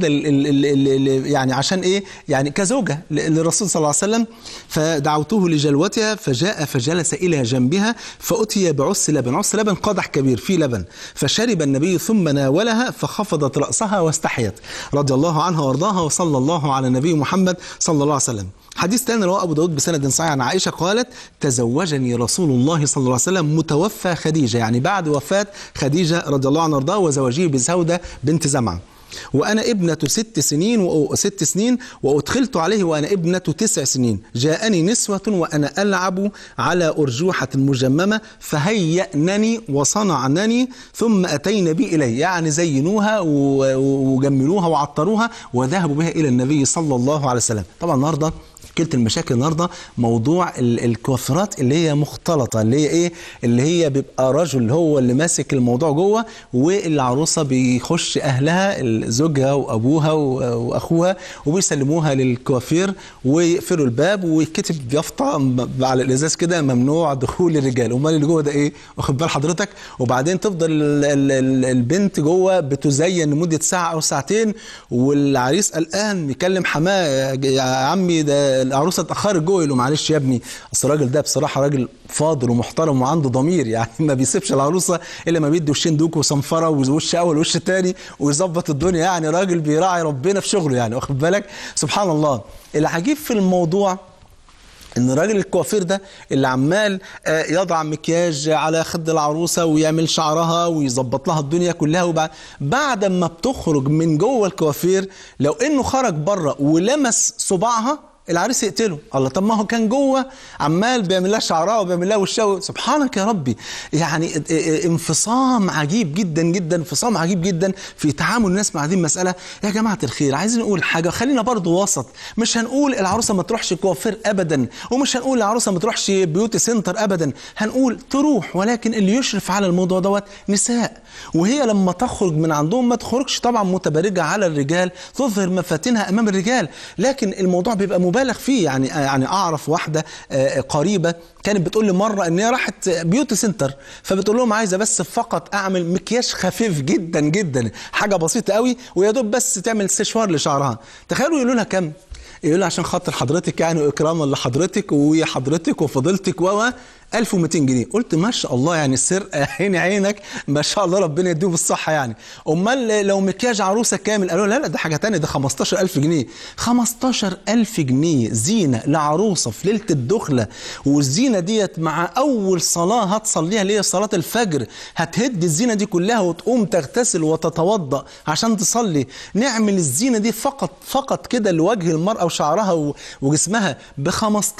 يعني عشان ايه يعني كزوجة للرسول صلى الله عليه وسلم فدعوته لجلوتها فجاء فجلس إلى جنبها فأتي بعس لبن عس لبن قدح كبير فيه لبن فشرب النبي ثم ناولها فخفضت رأسها واستحيت رضي الله عنها وارضاها وصلى الله على نبي محمد صلى الله عليه وسلم حديث ثاني رواه ابو داود بسند صحيح عن عائشه قالت تزوجني رسول الله صلى الله عليه وسلم متوفى خديجه يعني بعد وفاه خديجه رضي الله عنها وارضاها وزواجه بسوده بنت زمعه وأنا ابنة ست سنين وست سنين وأدخلت عليه وأنا ابنة تسع سنين جاءني نسوة وأنا ألعب على أرجوحة مجممة فهيأنني وصنعنني ثم أتين بي إليه يعني زينوها وجملوها وعطروها وذهبوا بها إلى النبي صلى الله عليه وسلم طبعا النهارده مشكله المشاكل النهارده موضوع الكوافرات اللي هي مختلطه اللي هي ايه اللي هي بيبقى رجل هو اللي ماسك الموضوع جوه والعروسه بيخش اهلها زوجها وابوها واخوها وبيسلموها للكوافير ويقفلوا الباب ويكتب يافطه على الازاز كده ممنوع دخول الرجال امال اللي جوه ده ايه واخد بال حضرتك وبعدين تفضل البنت جوه بتزين لمده ساعه او ساعتين والعريس قلقان يكلم حماه يا عمي ده العروسه اتاخرت جوه يقول له معلش يا ابني اصل الراجل ده بصراحه راجل فاضل ومحترم وعنده ضمير يعني ما بيسيبش العروسه الا ما بيدي وشين دوك وصنفره ووش اول وش تاني ويظبط الدنيا يعني راجل بيراعي ربنا في شغله يعني واخد بالك سبحان الله العجيب في الموضوع ان راجل الكوافير ده اللي عمال آه، يضع مكياج على خد العروسه ويعمل شعرها ويظبط لها الدنيا كلها وبعد بعد ما بتخرج من جوه الكوافير لو انه خرج بره ولمس صباعها العريس يقتله الله طب ما هو كان جوه عمال بيعمل لها شعرها وبيعمل لها وشها سبحانك يا ربي يعني ا- ا- انفصام عجيب جدا جدا انفصام عجيب جدا في تعامل الناس مع هذه المساله يا جماعه الخير عايزين نقول حاجه خلينا برضو وسط مش هنقول العروسه ما تروحش كوافير ابدا ومش هنقول العروسه ما تروحش بيوتي سنتر ابدا هنقول تروح ولكن اللي يشرف على الموضوع دوت نساء وهي لما تخرج من عندهم ما تخرجش طبعا متبرجه على الرجال تظهر مفاتنها امام الرجال لكن الموضوع بيبقى مبالغ فيه يعني يعني اعرف واحده آه، قريبه كانت بتقول لي مره ان هي راحت بيوتي سنتر فبتقول لهم عايزه بس فقط اعمل مكياج خفيف جدا جدا حاجه بسيطه قوي ويا دوب بس تعمل استشوار لشعرها تخيلوا يقولوا لها كم يقول لها عشان خاطر حضرتك يعني واكراما لحضرتك وحضرتك وفضيلتك و 1200 جنيه قلت ما شاء الله يعني السرقه عين عينك ما شاء الله ربنا يديهم الصحه يعني امال لو مكياج عروسه كامل قالوا لا لا ده حاجه تانية ده 15000 جنيه 15000 جنيه زينه لعروسه في ليله الدخله والزينه ديت مع اول صلاه هتصليها اللي هي صلاه الفجر هتهد الزينه دي كلها وتقوم تغتسل وتتوضا عشان تصلي نعمل الزينه دي فقط فقط كده لوجه المراه وشعرها و- وجسمها ب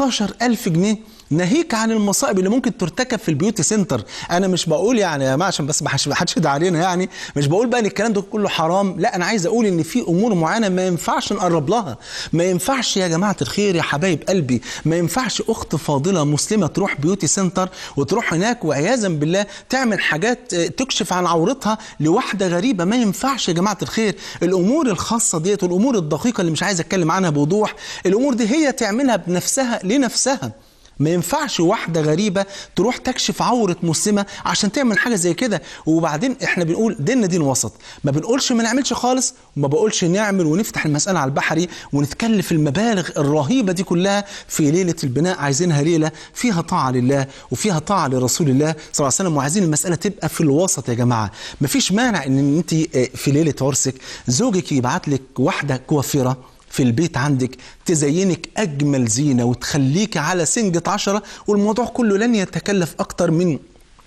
15000 جنيه ناهيك عن المصائب اللي ممكن ترتكب في البيوتي سنتر انا مش بقول يعني يا جماعه عشان بس ما حدش ما حدش يدعي علينا يعني مش بقول بقى ان الكلام ده كله حرام لا انا عايز اقول ان في امور معينه ما ينفعش نقرب لها ما ينفعش يا جماعه الخير يا حبايب قلبي ما ينفعش اخت فاضله مسلمه تروح بيوتي سنتر وتروح هناك وعياذا بالله تعمل حاجات آه، تكشف عن عورتها لواحده غريبه ما ينفعش يا جماعه الخير الامور الخاصه ديت والامور الدقيقه اللي مش عايز اتكلم عنها بوضوح الامور دي هي تعملها بنفسها لنفسها ما ينفعش واحدة غريبة تروح تكشف عورة مسلمة عشان تعمل حاجة زي كده وبعدين احنا بنقول ديننا دين وسط ما بنقولش ما نعملش خالص وما بقولش نعمل ونفتح المسألة على البحري ونتكلف المبالغ الرهيبة دي كلها في ليلة البناء عايزينها ليلة فيها طاعة لله وفيها طاعة لرسول الله صلى الله عليه وسلم وعايزين المسألة تبقى في الوسط يا جماعة مفيش مانع ان انت اه، في ليلة عرسك زوجك يبعت لك واحدة كوافرة في البيت عندك تزينك أجمل زينة وتخليك على سنجة عشرة والموضوع كله لن يتكلف أكتر من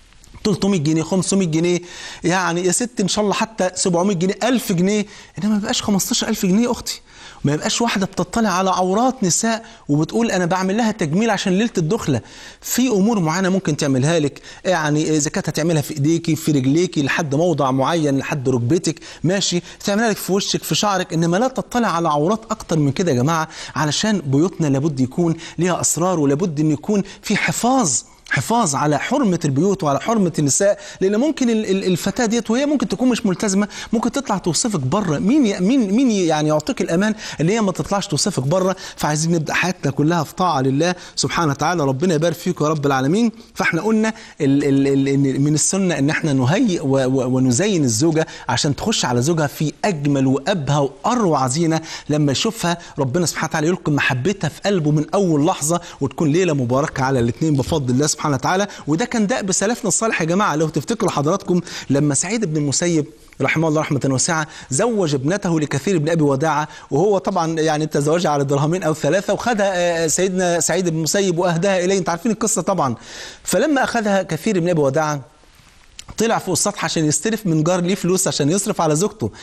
300 جنيه 500 جنيه يعني يا ست ان شاء الله حتى 700 جنيه 1000 جنيه انما ما يبقاش 15000 جنيه يا اختي ما يبقاش واحده بتطلع على عورات نساء وبتقول انا بعمل لها تجميل عشان ليله الدخله في امور معينه ممكن تعملها لك يعني اذا كانت هتعملها في ايديكي في رجليكي لحد موضع معين لحد ركبتك ماشي تعملها لك في وشك في شعرك انما لا تطلع على عورات اكتر من كده يا جماعه علشان بيوتنا لابد يكون ليها اسرار ولابد ان يكون في حفاظ حفاظ على حرمة البيوت وعلى حرمة النساء لأن ممكن ال- ال- الفتاة ديت وهي ممكن تكون مش ملتزمة ممكن تطلع توصفك بره مين ي- مين مين يعني يعطيك الأمان اللي هي ما تطلعش توصفك بره فعايزين نبدأ حياتنا كلها في طاعة لله سبحانه وتعالى ربنا يبارك فيك يا رب العالمين فاحنا قلنا ال ال ال إن من السنة إن احنا نهيئ و- و- ونزين الزوجة عشان تخش على زوجها في أجمل وأبهى وأروع زينة لما يشوفها ربنا سبحانه وتعالى يلقي محبتها في قلبه من أول لحظة وتكون ليلة مباركة على الاثنين بفضل الله سبحانه وتعالى وده كان دأب سلفنا الصالح يا جماعة لو تفتكروا حضراتكم لما سعيد بن المسيب رحمه الله رحمة واسعة زوج ابنته لكثير بن أبي وداعة وهو طبعا يعني تزوجها على درهمين أو ثلاثة وخدها آه، سيدنا سعيد بن المسيب وأهداها إليه أنت عارفين القصة طبعا فلما أخذها كثير بن أبي وداعة طلع فوق السطح عشان يستلف من جار ليه فلوس عشان يصرف على زوجته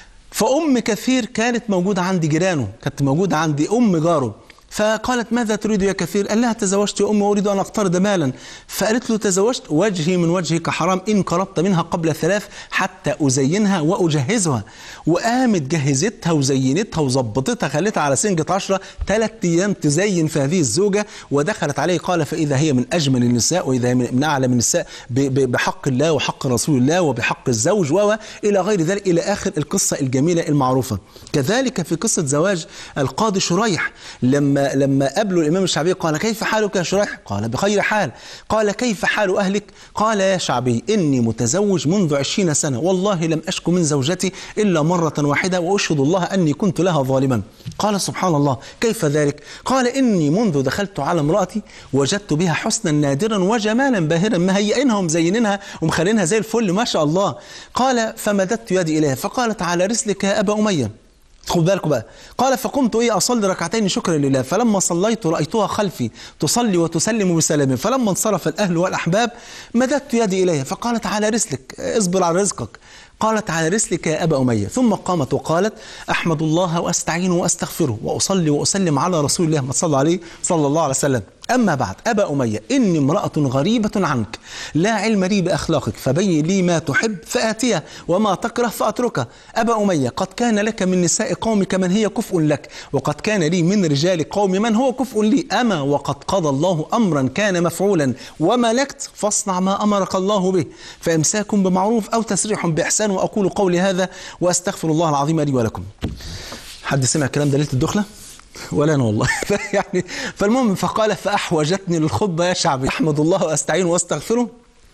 فأم كثير كانت موجودة عند جيرانه كانت موجودة عند أم جاره فقالت ماذا تريد يا كثير قال لها تزوجت يا أمي وأريد أن أقترض مالا فقالت له تزوجت وجهي من وجهك حرام إن قربت منها قبل ثلاث حتى أزينها وأجهزها وقامت جهزتها وزينتها وظبطتها خلتها على سنجة عشرة ثلاث أيام تزين في هذه الزوجة ودخلت عليه قال فإذا هي من أجمل النساء وإذا هي من أعلى من النساء ب- ب- بحق الله وحق رسول الله وبحق الزوج و إلى غير ذلك إلى آخر القصة الجميلة المعروفة كذلك في قصة زواج القاضي شريح لما لما لما قابلوا الامام الشعبي قال كيف حالك يا شريح قال بخير حال قال كيف حال اهلك قال يا شعبي اني متزوج منذ عشرين سنه والله لم اشكو من زوجتي الا مره واحده واشهد الله اني كنت لها ظالما قال سبحان الله كيف ذلك قال اني منذ دخلت على امراتي وجدت بها حسنا نادرا وجمالا باهرا مهيئينها ومزينينها ومخلينها زي الفل ما شاء الله قال فمددت يدي اليها فقالت على رسلك يا ابا اميه خد بالكم بقى قال فقمت ايه اصلي ركعتين شكرا لله فلما صليت رايتها خلفي تصلي وتسلم بسلام فلما انصرف الاهل والاحباب مددت يدي اليها فقالت على رسلك اصبر على رزقك قالت على رسلك يا ابا اميه ثم قامت وقالت احمد الله واستعينه واستغفره واصلي واسلم على رسول الله ما صلى عليه صلى الله عليه وسلم أما بعد أبا أمية إني امرأة غريبة عنك لا علم لي بأخلاقك فبين لي ما تحب فآتيه وما تكره فأتركه أبا أمية قد كان لك من نساء قومك من هي كفء لك وقد كان لي من رجال قوم من هو كفء لي أما وقد قضى الله أمرا كان مفعولا وملكت فاصنع ما أمرك الله به فإمساك بمعروف أو تسريح بإحسان وأقول قولي هذا وأستغفر الله العظيم لي ولكم حد سمع الكلام ده ليلة الدخلة؟ ولا انا والله يعني فالمهم فقال فاحوجتني للخطبه يا شعبي احمد الله واستعين واستغفره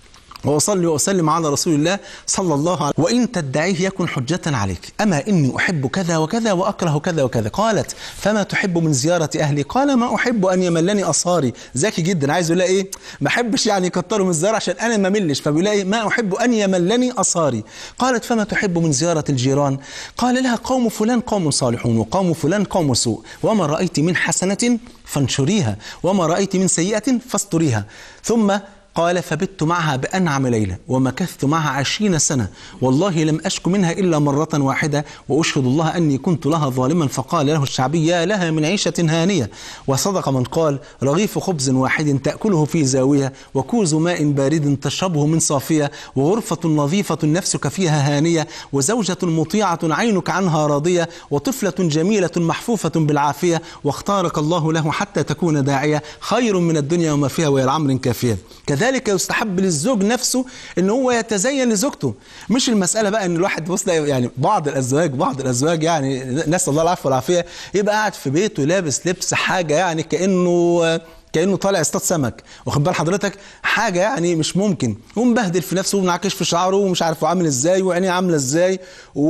واصلي واسلم على رسول الله صلى الله عليه وان تدعيه يكن حجه عليك اما اني احب كذا وكذا واكره كذا وكذا قالت فما تحب من زياره اهلي قال ما احب ان يملني اصهاري ذكي جدا عايز يقول ايه ما احبش يعني يكتروا من الزياره عشان انا ما ملش فبيقول ايه ما احب ان يملني اصهاري قالت فما تحب من زياره الجيران قال لها قوم فلان قوم صالحون وقوم فلان قوم سوء وما رايت من حسنه فانشريها وما رايت من سيئه فاستريها ثم قال فبت معها بأنعم ليلة ومكثت معها عشرين سنة والله لم أشك منها إلا مرة واحدة وأشهد الله أني كنت لها ظالما فقال له الشعبي يا لها من عيشة هانية وصدق من قال رغيف خبز واحد تأكله في زاوية وكوز ماء بارد تشربه من صافية وغرفة نظيفة نفسك فيها هانية وزوجة مطيعة عينك عنها راضية وطفلة جميلة محفوفة بالعافية واختارك الله له حتى تكون داعية خير من الدنيا وما فيها وهي العمر كافية كذلك يستحب للزوج نفسه ان هو يتزين لزوجته مش المساله بقى ان الواحد بص يعني بعض الازواج بعض الازواج يعني نسال الله العفو والعافيه يبقى قاعد في بيته لابس لبس حاجه يعني كانه كانه طالع اصطاد سمك واخد بال حضرتك حاجه يعني مش ممكن ومبهدل في نفسه ومنعكش في شعره ومش عارف هو عامل ازاي وعينيه عامله ازاي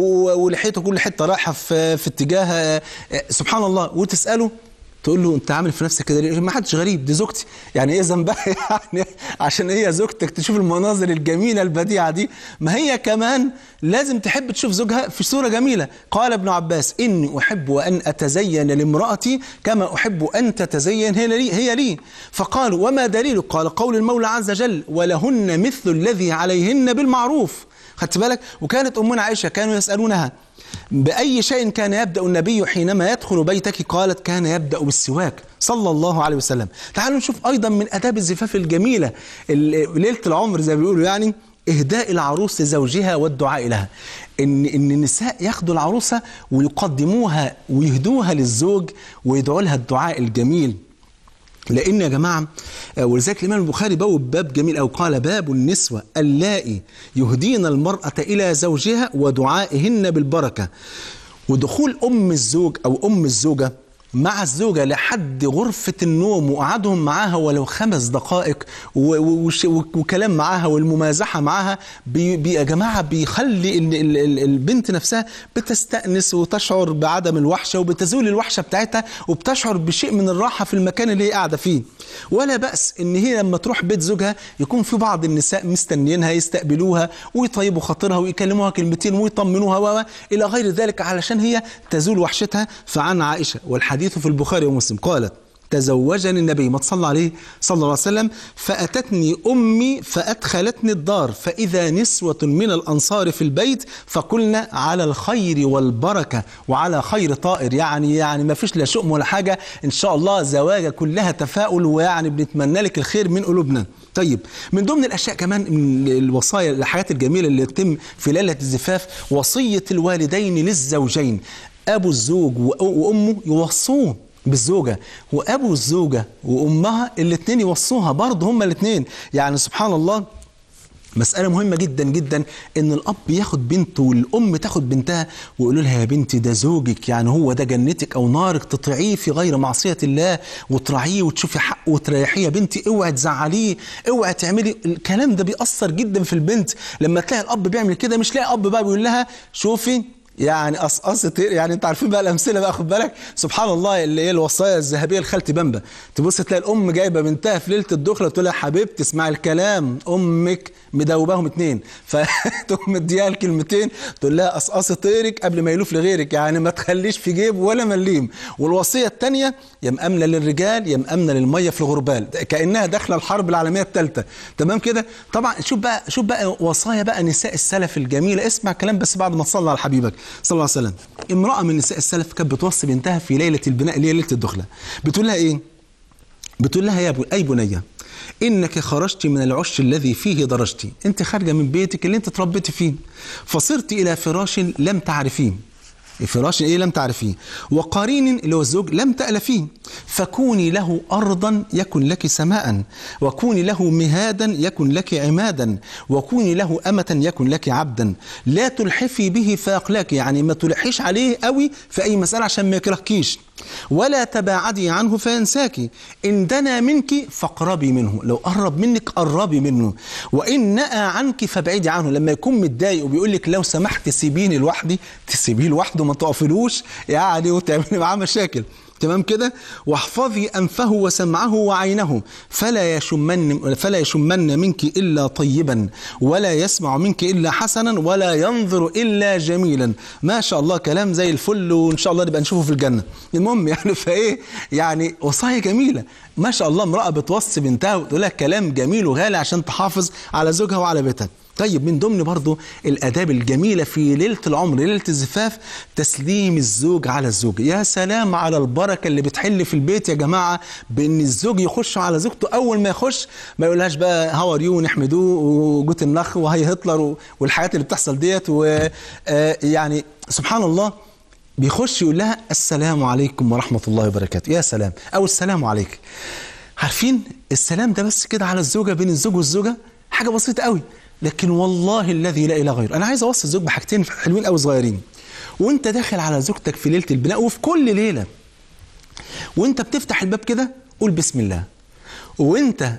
ولحيته كل حته رايحه في في اتجاه سبحان الله وتساله تقول له انت عامل في نفسك كده ليه؟ ما حدش غريب دي زوجتي يعني ايه ذنبها يعني عشان هي زوجتك تشوف المناظر الجميله البديعه دي ما هي كمان لازم تحب تشوف زوجها في صوره جميله قال ابن عباس اني احب ان اتزين لامراتي كما احب ان تتزين هي لي هي لي فقالوا وما دليلك قال قول المولى عز وجل ولهن مثل الذي عليهن بالمعروف خدت بالك وكانت امنا عائشه كانوا يسالونها بأي شيء كان يبدأ النبي حينما يدخل بيتك قالت كان يبدأ بالسواك صلى الله عليه وسلم تعالوا نشوف أيضا من أداب الزفاف الجميلة ليلة العمر زي ما بيقولوا يعني إهداء العروس لزوجها والدعاء لها إن إن النساء ياخدوا العروسة ويقدموها ويهدوها للزوج ويدعوا لها الدعاء الجميل لان يا جماعه ولذلك الامام البخاري بوب باب جميل او قال باب النسوه اللائي يهدين المراه الى زوجها ودعائهن بالبركه ودخول ام الزوج او ام الزوجه مع الزوجة لحد غرفة النوم وقعدهم معاها ولو خمس دقائق وكلام معاها والممازحة معاها بي بي يا جماعة بيخلي ال ال ال البنت نفسها بتستأنس وتشعر بعدم الوحشة وبتزول الوحشة بتاعتها وبتشعر بشيء من الراحة في المكان اللي هي قاعدة فيه ولا بأس إن هي لما تروح بيت زوجها يكون في بعض النساء مستنيينها يستقبلوها ويطيبوا خاطرها ويكلموها كلمتين ويطمنوها و إلى غير ذلك علشان هي تزول وحشتها فعن عائشة والحديث الحديث في البخاري ومسلم قالت تزوجني النبي ما تصلى عليه صلى الله عليه وسلم فأتتني أمي فأدخلتني الدار فإذا نسوة من الأنصار في البيت فقلنا على الخير والبركة وعلى خير طائر يعني يعني ما فيش لا شؤم ولا حاجة إن شاء الله زواجة كلها تفاؤل ويعني بنتمنى لك الخير من قلوبنا طيب من ضمن الاشياء كمان من الوصايا الحاجات الجميله اللي تتم في ليله الزفاف وصيه الوالدين للزوجين ابو الزوج وامه يوصوه بالزوجة وأبو الزوجة وأمها الاثنين يوصوها برضه هما الاثنين يعني سبحان الله مسألة مهمة جدا جدا إن الأب ياخد بنته والأم تاخد بنتها ويقولوا لها يا بنتي ده زوجك يعني هو ده جنتك أو نارك تطيعيه في غير معصية الله وتراعيه وتشوفي حقه وتريحيه يا بنتي اوعي تزعليه اوعي تعملي الكلام ده بيأثر جدا في البنت لما تلاقي الأب بيعمل كده مش لاقي أب بقى بيقول لها شوفي يعني قصقصت يعني انت عارفين بقى الامثله بقى خد بالك سبحان الله اللي هي الوصايا الذهبيه لخالتي بامبا تبص تلاقي الام جايبه بنتها في ليله الدخله تقول لها حبيبتي اسمعي الكلام امك مدوباهم اتنين فتقوم مديها الكلمتين تقول لها قصقصي طيرك قبل ما يلوف لغيرك يعني ما تخليش في جيب ولا مليم والوصيه الثانيه يا مامنه للرجال يا مامنه للميه في الغربال كانها داخله الحرب العالميه الثالثه تمام كده طبعا شوف بقى شوف بقى وصايا بقى نساء السلف الجميله اسمع كلام بس بعد ما تصلي على حبيبك صلى الله عليه وسلم امراه من نساء السلف كانت بتوصي بنتها في ليله البناء اللي هي ليله الدخله بتقول لها ايه بتقول لها يا اي بنيه انك خرجت من العش الذي فيه درجت انت خارجه من بيتك اللي انت تربيتي فيه فصرت الى فراش لم تعرفيه فراش ايه لم تعرفيه وقرين اللي هو الزوج لم تألفيه فكوني له أرضا يكن لك سماء وكوني له مهادا يكن لك عمادا وكوني له أمة يكن لك عبدا لا تلحفي به فيقلاك يعني ما تلحيش عليه قوي في أي مسألة عشان ما يكرهكيش ولا تباعدي عنه فينساك إن دنا منك فاقربي منه لو قرب منك قربي منه وإن نأى عنك فابعدي عنه لما يكون متضايق وبيقول لك لو سمحت سيبيني لوحدي تسيبيه لوحده ما تقفلوش يعني وتعملي معاه مشاكل تمام كده واحفظي انفه وسمعه وعينه فلا يشمن فلا يشمن منك الا طيبا ولا يسمع منك الا حسنا ولا ينظر الا جميلا ما شاء الله كلام زي الفل وان شاء الله نبقى نشوفه في الجنه المهم يعني فايه يعني وصايا جميله ما شاء الله امراه بتوصي بنتها وتقول لها كلام جميل وغالي عشان تحافظ على زوجها وعلى بيتها طيب من ضمن برضو الاداب الجميله في ليله العمر ليله الزفاف تسليم الزوج على الزوجه يا سلام على البركه اللي بتحل في البيت يا جماعه بان الزوج يخش على زوجته اول ما يخش ما يقولهاش بقى هاو ار يو نحمدوه وجوت النخ وهي هتلر والحاجات اللي بتحصل ديت ويعني سبحان الله بيخش يقول لها السلام عليكم ورحمه الله وبركاته يا سلام او السلام عليك عارفين السلام ده بس كده على الزوجه بين الزوج والزوجه حاجه بسيطه قوي لكن والله الذي لا اله غيره انا عايز اوصي الزوج بحاجتين حلوين قوي صغيرين وانت داخل على زوجتك في ليله البناء وفي كل ليله وانت بتفتح الباب كده قول بسم الله وانت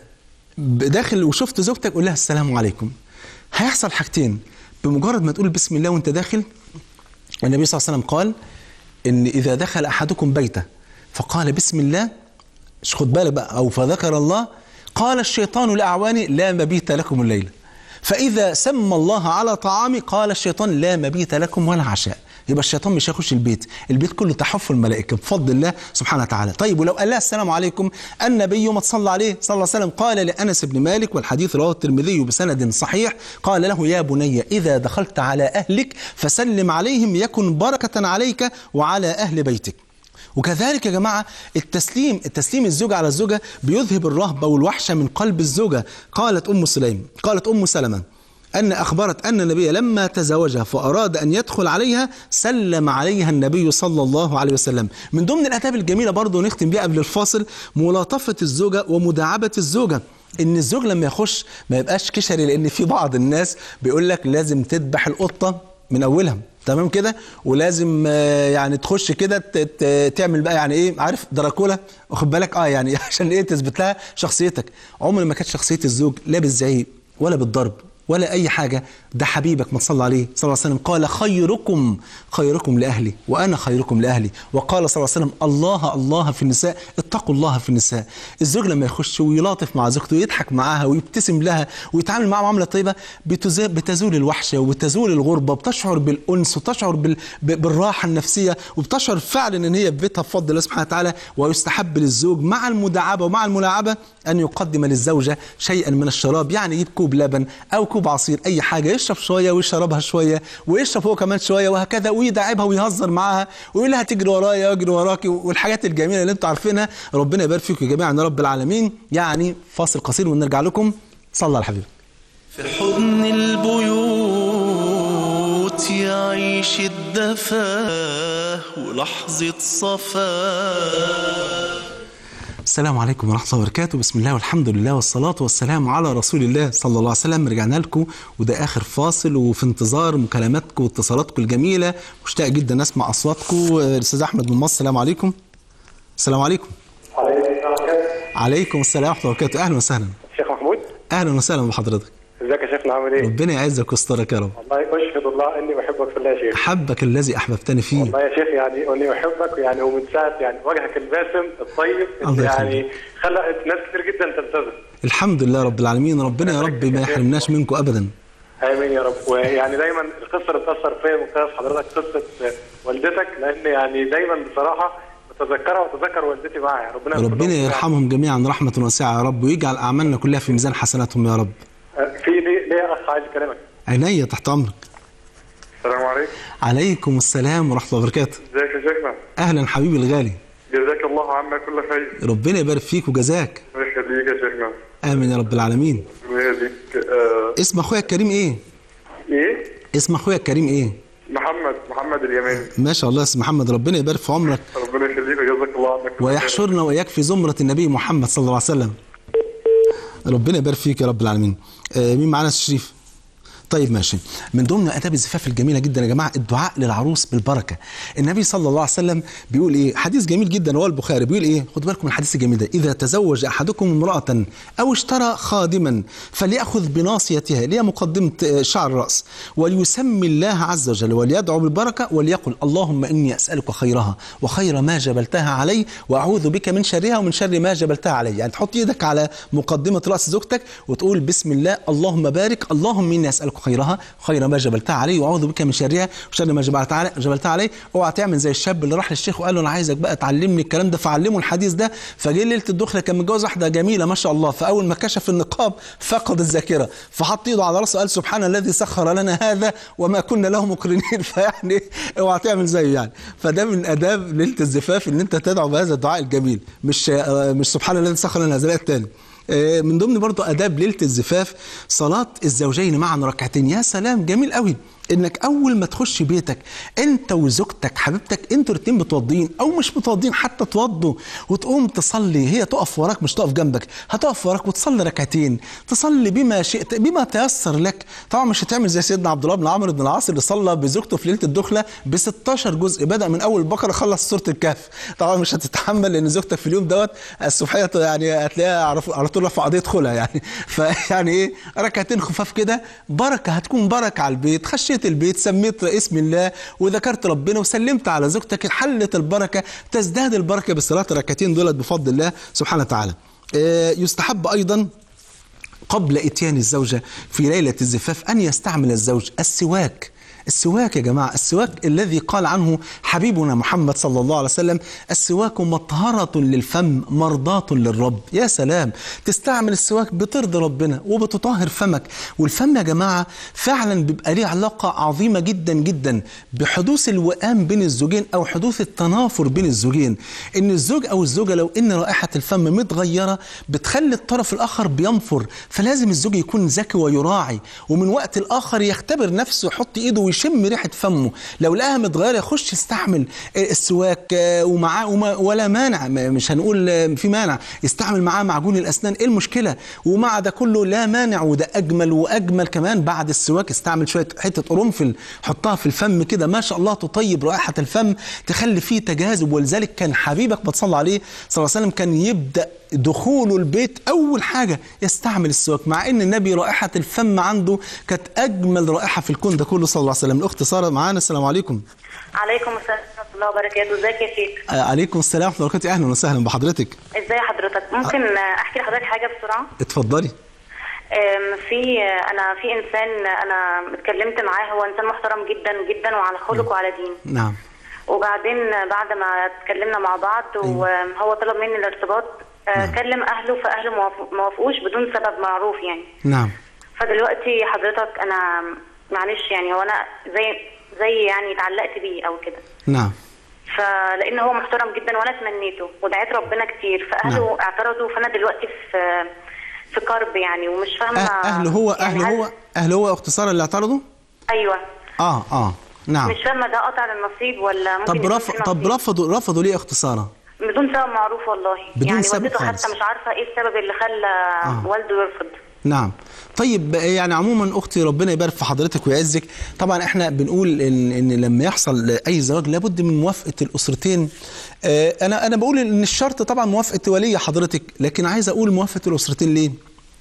داخل وشفت زوجتك قول لها السلام عليكم هيحصل حاجتين بمجرد ما تقول بسم الله وانت داخل النبي صلى الله عليه وسلم قال ان اذا دخل احدكم بيته فقال بسم الله مش خد بالك بقى او فذكر الله قال الشيطان لاعواني لا مبيت لكم الليله فإذا سمى الله على طعامي قال الشيطان لا مبيت لكم ولا عشاء يبقى الشيطان مش هيخش البيت البيت كله تحف الملائكه بفضل الله سبحانه وتعالى طيب ولو قال لها السلام عليكم النبي ما تصلى عليه صلى الله عليه وسلم قال لانس بن مالك والحديث رواه الترمذي بسند صحيح قال له يا بني اذا دخلت على اهلك فسلم عليهم يكن بركه عليك وعلى اهل بيتك وكذلك يا جماعة التسليم التسليم الزوجة على الزوجة بيذهب الرهبة والوحشة من قلب الزوجة قالت أم سليم قالت أم سلمة أن أخبرت أن النبي لما تزوجها فأراد أن يدخل عليها سلم عليها النبي صلى الله عليه وسلم من ضمن الآداب الجميلة برضه نختم بيها قبل الفاصل ملاطفة الزوجة ومداعبة الزوجة ان الزوج لما يخش ما يبقاش كشري لان في بعض الناس بيقول لك لازم تذبح القطه من اولها تمام كده ولازم يعني تخش كده تعمل بقى يعني ايه عارف دراكولا واخد بالك اه يعني عشان ايه تثبت لها شخصيتك عمر ما كانت شخصيه الزوج لا بالزعيق ولا بالضرب ولا اي حاجه ده حبيبك ما تصلى عليه صلى الله عليه وسلم قال خيركم خيركم لاهلي وانا خيركم لاهلي وقال صلى الله عليه وسلم الله الله في النساء اتقوا الله في النساء الزوج لما يخش ويلاطف مع زوجته ويضحك معاها ويبتسم لها ويتعامل معاها معامله طيبه بتزول الوحشه وبتزول الغربه وبتشعر بالانس وتشعر بال... بالراحه النفسيه وبتشعر فعلا ان هي في بيتها بفضل الله سبحانه وتعالى ويستحب للزوج مع المداعبه ومع الملاعبه ان يقدم للزوجه شيئا من الشراب يعني يجيب كوب لبن او كوب عصير اي حاجه يشرب شويه ويشربها شويه ويشرب هو كمان شويه وهكذا ويداعبها ويهزر معاها ويقول لها تجري ورايا واجري وراكي والحاجات الجميله اللي انتم عارفينها ربنا يبارك فيكم جميعا يا رب العالمين يعني فاصل قصير ونرجع لكم صلى على الحبيب في حضن البيوت يعيش الدفا ولحظة صفا السلام عليكم ورحمة الله وبركاته بسم الله والحمد لله والصلاة والسلام على رسول الله صلى الله عليه وسلم رجعنا لكم وده آخر فاصل وفي انتظار مكالماتكم واتصالاتكم الجميلة مشتاق جدا أسمع أصواتكم آه، الأستاذ أحمد من مصر السلام عليكم السلام عليكم عليكم السلام ورحمة الله وبركاته أهلا وسهلا شيخ محمود أهلا وسهلا بحضرتك ازيك يا شيخنا عامل ايه؟ ربنا يعزك ويسترك يا رب والله اشهد الله اني بحبك في الله يا شيخ حبك الذي أحببتني فيه والله يا شيخ يعني اني بحبك يعني ومن ساعه يعني وجهك الباسم الطيب الله اللي يخليك. يعني خلقت ناس كتير جدا تلتزم الحمد لله رب العالمين ربنا يا رب ما يحرمناش منكم أبدا امين يا رب ويعني دايما القصه اللي بتاثر فيا من قصص حضرتك قصه والدتك لان يعني دايما بصراحه بتذكرها وتذكر والدتي معايا ربنا يغفر ربنا لهم. يرحمهم جميعا رحمة واسعة يا رب ويجعل أعمالنا كلها في ميزان حسناتهم يا رب في ليه ليه اخ عايز يكلمك عينيا تحت أمرك السلام عليكم عليكم السلام ورحمة الله وبركاته ازيك يا شيخنا أهلا حبيبي الغالي جزاك الله عنا كل خير ربنا يبارك فيك وجزاك الله يخليك يا شيخنا آمين يا رب العالمين الله يهديك آه، اسم أخويا الكريم إيه؟ ايه اسم أخويا الكريم إيه؟ محمد محمد اليماني ما شاء الله اسم محمد ربنا يبارك في عمرك ربنا يخليك وجزاك الله عنك كل خير. ويحشرنا وإياك في زمرة النبي محمد صلى الله عليه وسلم ربنا يبارك فيك يا رب العالمين آه مين معانا يا أستاذ شريف طيب ماشي من ضمن اداب الزفاف الجميله جدا يا جماعه الدعاء للعروس بالبركه النبي صلى الله عليه وسلم بيقول ايه حديث جميل جدا رواه البخاري بيقول ايه خدوا بالكم من الحديث الجميل ده اذا تزوج احدكم امراه او اشترى خادما فليأخذ بناصيتها اللي هي مقدمه آه، شعر الراس وليسمي الله عز وجل وليدعو بالبركه وليقل اللهم اني اسالك خيرها وخير ما جبلتها علي واعوذ بك من شرها ومن شر ما جبلتها علي يعني تحط ايدك على مقدمه راس زوجتك وتقول بسم الله اللهم بارك اللهم اني اسالك خيرها خير ما جبلتها علي واعوذ بك من شرها وشر ما جبلتها علي جبلتها علي اوعى تعمل زي الشاب اللي راح للشيخ وقال له انا عايزك بقى تعلمني الكلام ده فعلمه الحديث ده فجه ليله الدخله كان متجوز واحده جميله ما شاء الله فاول ما كشف النقاب فقد الذاكره فحط ايده على راسه قال سبحان الذي سخر لنا هذا وما كنا له مقرنين فيعني اوعى تعمل زيه يعني فده من اداب ليله الزفاف ان انت تدعو بهذا الدعاء الجميل مش آه، مش سبحان الذي سخر لنا هذا لا التاني آه، من ضمن برضو اداب ليله الزفاف صلاه الزوجين معا ركعتين يا سلام جميل قوي انك اول ما تخش بيتك انت وزوجتك حبيبتك انتوا الاتنين متوضين او مش متوضين حتى توضوا وتقوم تصلي هي تقف وراك مش تقف جنبك هتقف وراك وتصلي ركعتين تصلي بما شئت بما تيسر لك طبعا مش هتعمل زي سيدنا عبد الله بن عمرو بن العاص اللي صلى بزوجته في ليله الدخله ب 16 جزء بدا من اول البقره خلص سوره الكهف طبعا مش هتتحمل لان زوجتك في اليوم دوت الصبحيه يعني هتلاقيها عرف- على طول رفع قضيه خلع يعني فيعني ايه ركعتين خفاف كده بركه هتكون بركه على البيت خشيت البيت سميت اسم الله وذكرت ربنا وسلمت على زوجتك حلت البركه تزداد البركه بالصلاه الركعتين دولت بفضل الله سبحانه وتعالى آه، يستحب ايضا قبل اتيان الزوجه في ليله الزفاف ان يستعمل الزوج السواك السواك يا جماعه السواك الذي قال عنه حبيبنا محمد صلى الله عليه وسلم السواك مطهره للفم مرضاه للرب يا سلام تستعمل السواك بترضي ربنا وبتطهر فمك والفم يا جماعه فعلا بيبقى ليه علاقه عظيمه جدا جدا بحدوث الوئام بين الزوجين او حدوث التنافر بين الزوجين ان الزوج او الزوجه لو ان رائحه الفم متغيره بتخلي الطرف الاخر بينفر فلازم الزوج يكون ذكي ويراعي ومن وقت الاخر يختبر نفسه يحط ايده ويشم ريحه فمه لو لقاها متغيره يخش يستعمل السواك آه، ومعاه وما ولا مانع ما- مش هنقول آه، في مانع يستعمل معاه معجون الاسنان ايه المشكله ومع ده كله لا مانع وده اجمل واجمل كمان بعد السواك استعمل شويه حته قرنفل حطها في الفم كده ما شاء الله تطيب رائحه الفم تخلي فيه تجاذب ولذلك كان حبيبك ما تصلى عليه صلى الله عليه وسلم كان يبدا دخوله البيت اول حاجه يستعمل السواك مع ان النبي رائحه الفم عنده كانت اجمل رائحه في الكون ده كله صلى الله عليه وسلم الاخت ساره معانا السلام عليكم عليكم السلام ورحمة الله وبركاته ازيك يا شيخ آه، عليكم السلام ورحمه الله وبركاته اهلا وسهلا بحضرتك ازي حضرتك ممكن احكي لحضرتك حاجة بسرعة اتفضلي أم، في انا في انسان انا اتكلمت معاه هو انسان محترم جدا جدا وعلى خلق وعلى دين نعم وبعدين بعد ما اتكلمنا مع بعض وهو طلب مني الارتباط آه، كلم اهله فاهله ما وافق- ما وافقوش بدون سبب معروف يعني نعم فدلوقتي حضرتك انا معلش يعني هو انا زي زي يعني اتعلقت بيه او كده نعم فلان هو محترم جدا وانا تمنيته ودعيت ربنا كتير فاهله نعم. اعترضوا فانا دلوقتي في في كرب يعني ومش فاهمه أه- اهل هو يعني اهل هل- هو اهل هو اختصار اللي اعترضوا ايوه اه اه نعم مش فاهمه ده قطع للنصيب ولا ممكن طب يكون رف... في طب نصيب. رفضوا رفضوا ليه اختصارا بدون سبب معروف والله بدون يعني سبب والدته خالص. حتى مش عارفه ايه السبب اللي خلى آه. والده يرفض نعم طيب يعني عموما اختي ربنا يبارك في حضرتك ويعزك طبعا احنا بنقول ان ان لما يحصل اي زواج لابد من موافقه الاسرتين آه، انا انا بقول ان الشرط طبعا موافقه ولي حضرتك لكن عايز اقول موافقه الاسرتين ليه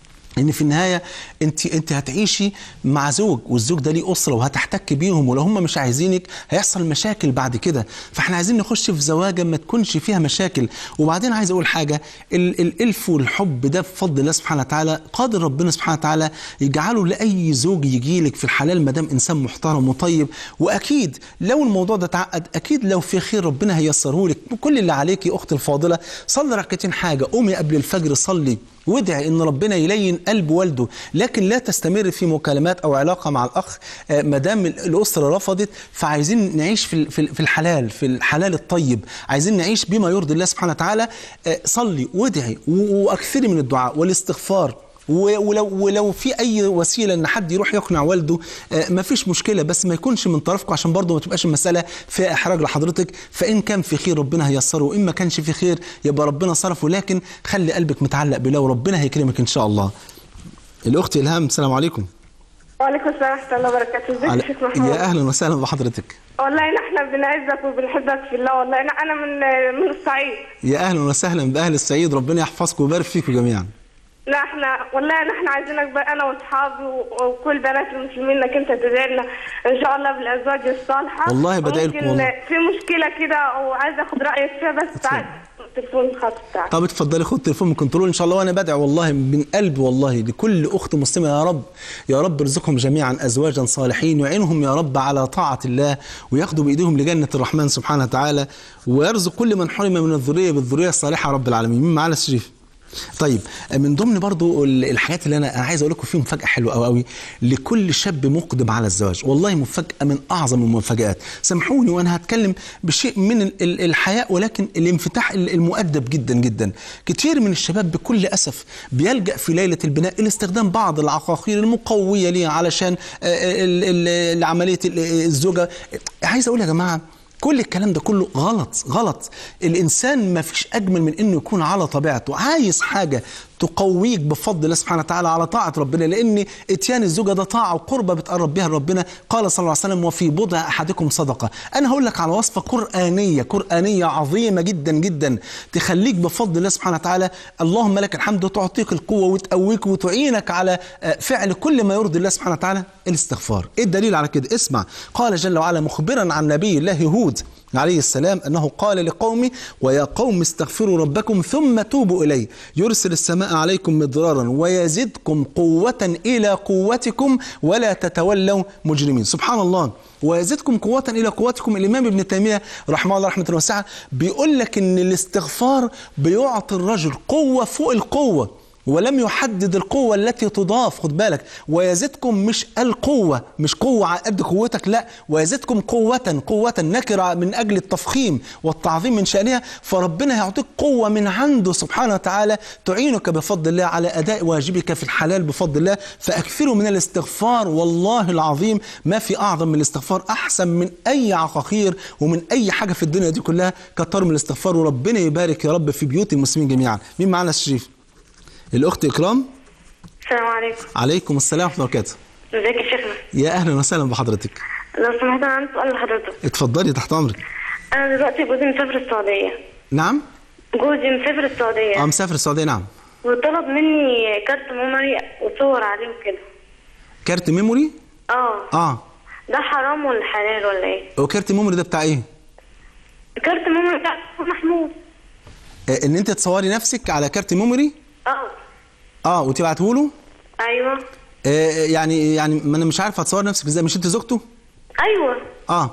ان في النهايه انت انت هتعيشي مع زوج والزوج ده ليه اسره وهتحتك بيهم ولو هم مش عايزينك هيحصل مشاكل بعد كده فاحنا عايزين نخش في زواجه ما تكونش فيها مشاكل وبعدين عايز اقول حاجه ال- الالف والحب ده بفضل الله سبحانه وتعالى قادر ربنا سبحانه وتعالى يجعله لاي زوج يجي لك في الحلال ما دام انسان محترم وطيب واكيد لو الموضوع ده تعقد اكيد لو في خير ربنا هيسره لك كل اللي عليك يا اختي الفاضله صلي ركعتين حاجه قومي قبل الفجر صلي وادعي ان ربنا يلين قلب والده لكن لا تستمر في مكالمات او علاقه مع الاخ آه، ما دام الاسره رفضت فعايزين نعيش في ال- في ال- في الحلال في الحلال الطيب عايزين نعيش بما يرضي الله سبحانه وتعالى آه، صلي وادعي و- واكثري من الدعاء والاستغفار و- ولو ولو في اي وسيله ان حد يروح يقنع والده آه، ما فيش مشكله بس ما يكونش من طرفكم عشان برضه ما تبقاش المساله فيها احراج لحضرتك فان كان في خير ربنا هيسره وان ما كانش في خير يبقى ربنا صرفه لكن خلي قلبك متعلق بالله وربنا هيكرمك ان شاء الله. الاخت الهام السلام عليكم. وعليكم السلام ورحمة الله وبركاته ازيك يا شيخ محمود يا اهلا وسهلا بحضرتك. والله احنا بنعزك وبنحبك في الله والله انا انا من من الصعيد يا اهلا وسهلا باهل السعيد ربنا يحفظكم ويبارك فيكم جميعا. لا احنا والله احنا عايزينك بقى انا واصحابي و- وكل بنات المسلمين انك انت تدعي لنا ان شاء الله بالازواج الصالحه والله بدعي لكم وممكن والله. في مشكله كده وعايزه اخد رايك فيها بس تعال التليفون الخاص بتاعك طب اتفضلي خد تليفون من كنترول ان شاء الله وانا بدعي والله من قلبي والله لكل اخت مسلمه يا رب يا رب ارزقهم جميعا ازواجا صالحين ويعينهم يا رب على طاعه الله وياخدوا بايديهم لجنه الرحمن سبحانه وتعالى ويرزق كل من حرم من الذريه بالذريه الصالحه رب العالمين مين معانا الشريف طيب من ضمن برضو ال- الحاجات اللي انا انا عايز اقول لكم فيه مفاجاه حلوه قوي قوي لكل شاب مقدم على الزواج والله مفاجاه من اعظم المفاجات سامحوني وانا هتكلم بشيء من ال- ال- الحياء ولكن الانفتاح ال- المؤدب جدا جدا كتير من الشباب بكل اسف بيلجا في ليله البناء الى استخدام بعض العقاقير المقويه ليه علشان آه، ال- ال- عمليه ال- الزوجه عايز اقول يا جماعه كل الكلام ده كله غلط غلط الانسان ما فيش اجمل من انه يكون على طبيعته عايز حاجه تقويك بفضل الله سبحانه وتعالى على طاعه ربنا لان اتيان الزوجه ده طاعه وقربه بتقرب بها لربنا قال صلى الله عليه وسلم وفي بضع احدكم صدقه انا هقول لك على وصفه قرانيه قرانيه عظيمه جدا جدا تخليك بفضل الله سبحانه وتعالى اللهم لك الحمد تعطيك القوه وتقويك وتعينك على آه، فعل كل ما يرضي الله سبحانه وتعالى الاستغفار ايه الدليل على كده اسمع قال جل وعلا مخبرا عن نبي الله هود عليه السلام انه قال لقومه ويا قوم استغفروا ربكم ثم توبوا اليه يرسل السماء عليكم مدرارا ويزدكم قوه الى قوتكم ولا تتولوا مجرمين سبحان الله ويزدكم قوة إلى قوتكم الإمام ابن تيمية رحمه الله رحمة واسعة بيقول لك إن الاستغفار بيعطي الرجل قوة فوق القوة ولم يحدد القوة التي تضاف خد بالك ويزدكم مش القوة مش قوة على قد قوتك لا ويزدكم قوة قوة نكرة من أجل التفخيم والتعظيم من شأنها فربنا هيعطيك قوة من عنده سبحانه وتعالى تعينك بفضل الله على أداء واجبك في الحلال بفضل الله فأكثروا من الاستغفار والله العظيم ما في أعظم من الاستغفار أحسن من أي عقاقير ومن أي حاجة في الدنيا دي كلها كتروا من الاستغفار وربنا يبارك يا رب في بيوت المسلمين جميعا مين معنا الشريف الأخت إكرام السلام عليكم عليكم السلام ورحمة الله وبركاته ازيك يا شيخنا يا أهلا وسهلا بحضرتك لو سمحت انا عندي سؤال لحضرتك اتفضلي تحت أمرك انا دلوقتي جوزي مسافر السعوديه نعم جوزي مسافر السعوديه اه مسافر السعودية نعم وطلب مني كارت ميموري وصور عليه وكده كارت ميموري اه اه ده حرام ولا حلال ولا ايه هو كارت ميموري ده بتاع ايه كارت ميموري بتاع محمود آه ان انت تصوري نفسك على كارت ميموري اه اه وتبعته له ايوه آه يعني يعني ما انا مش عارف هتصور نفسك ازاي مش انت زوجته ايوه اه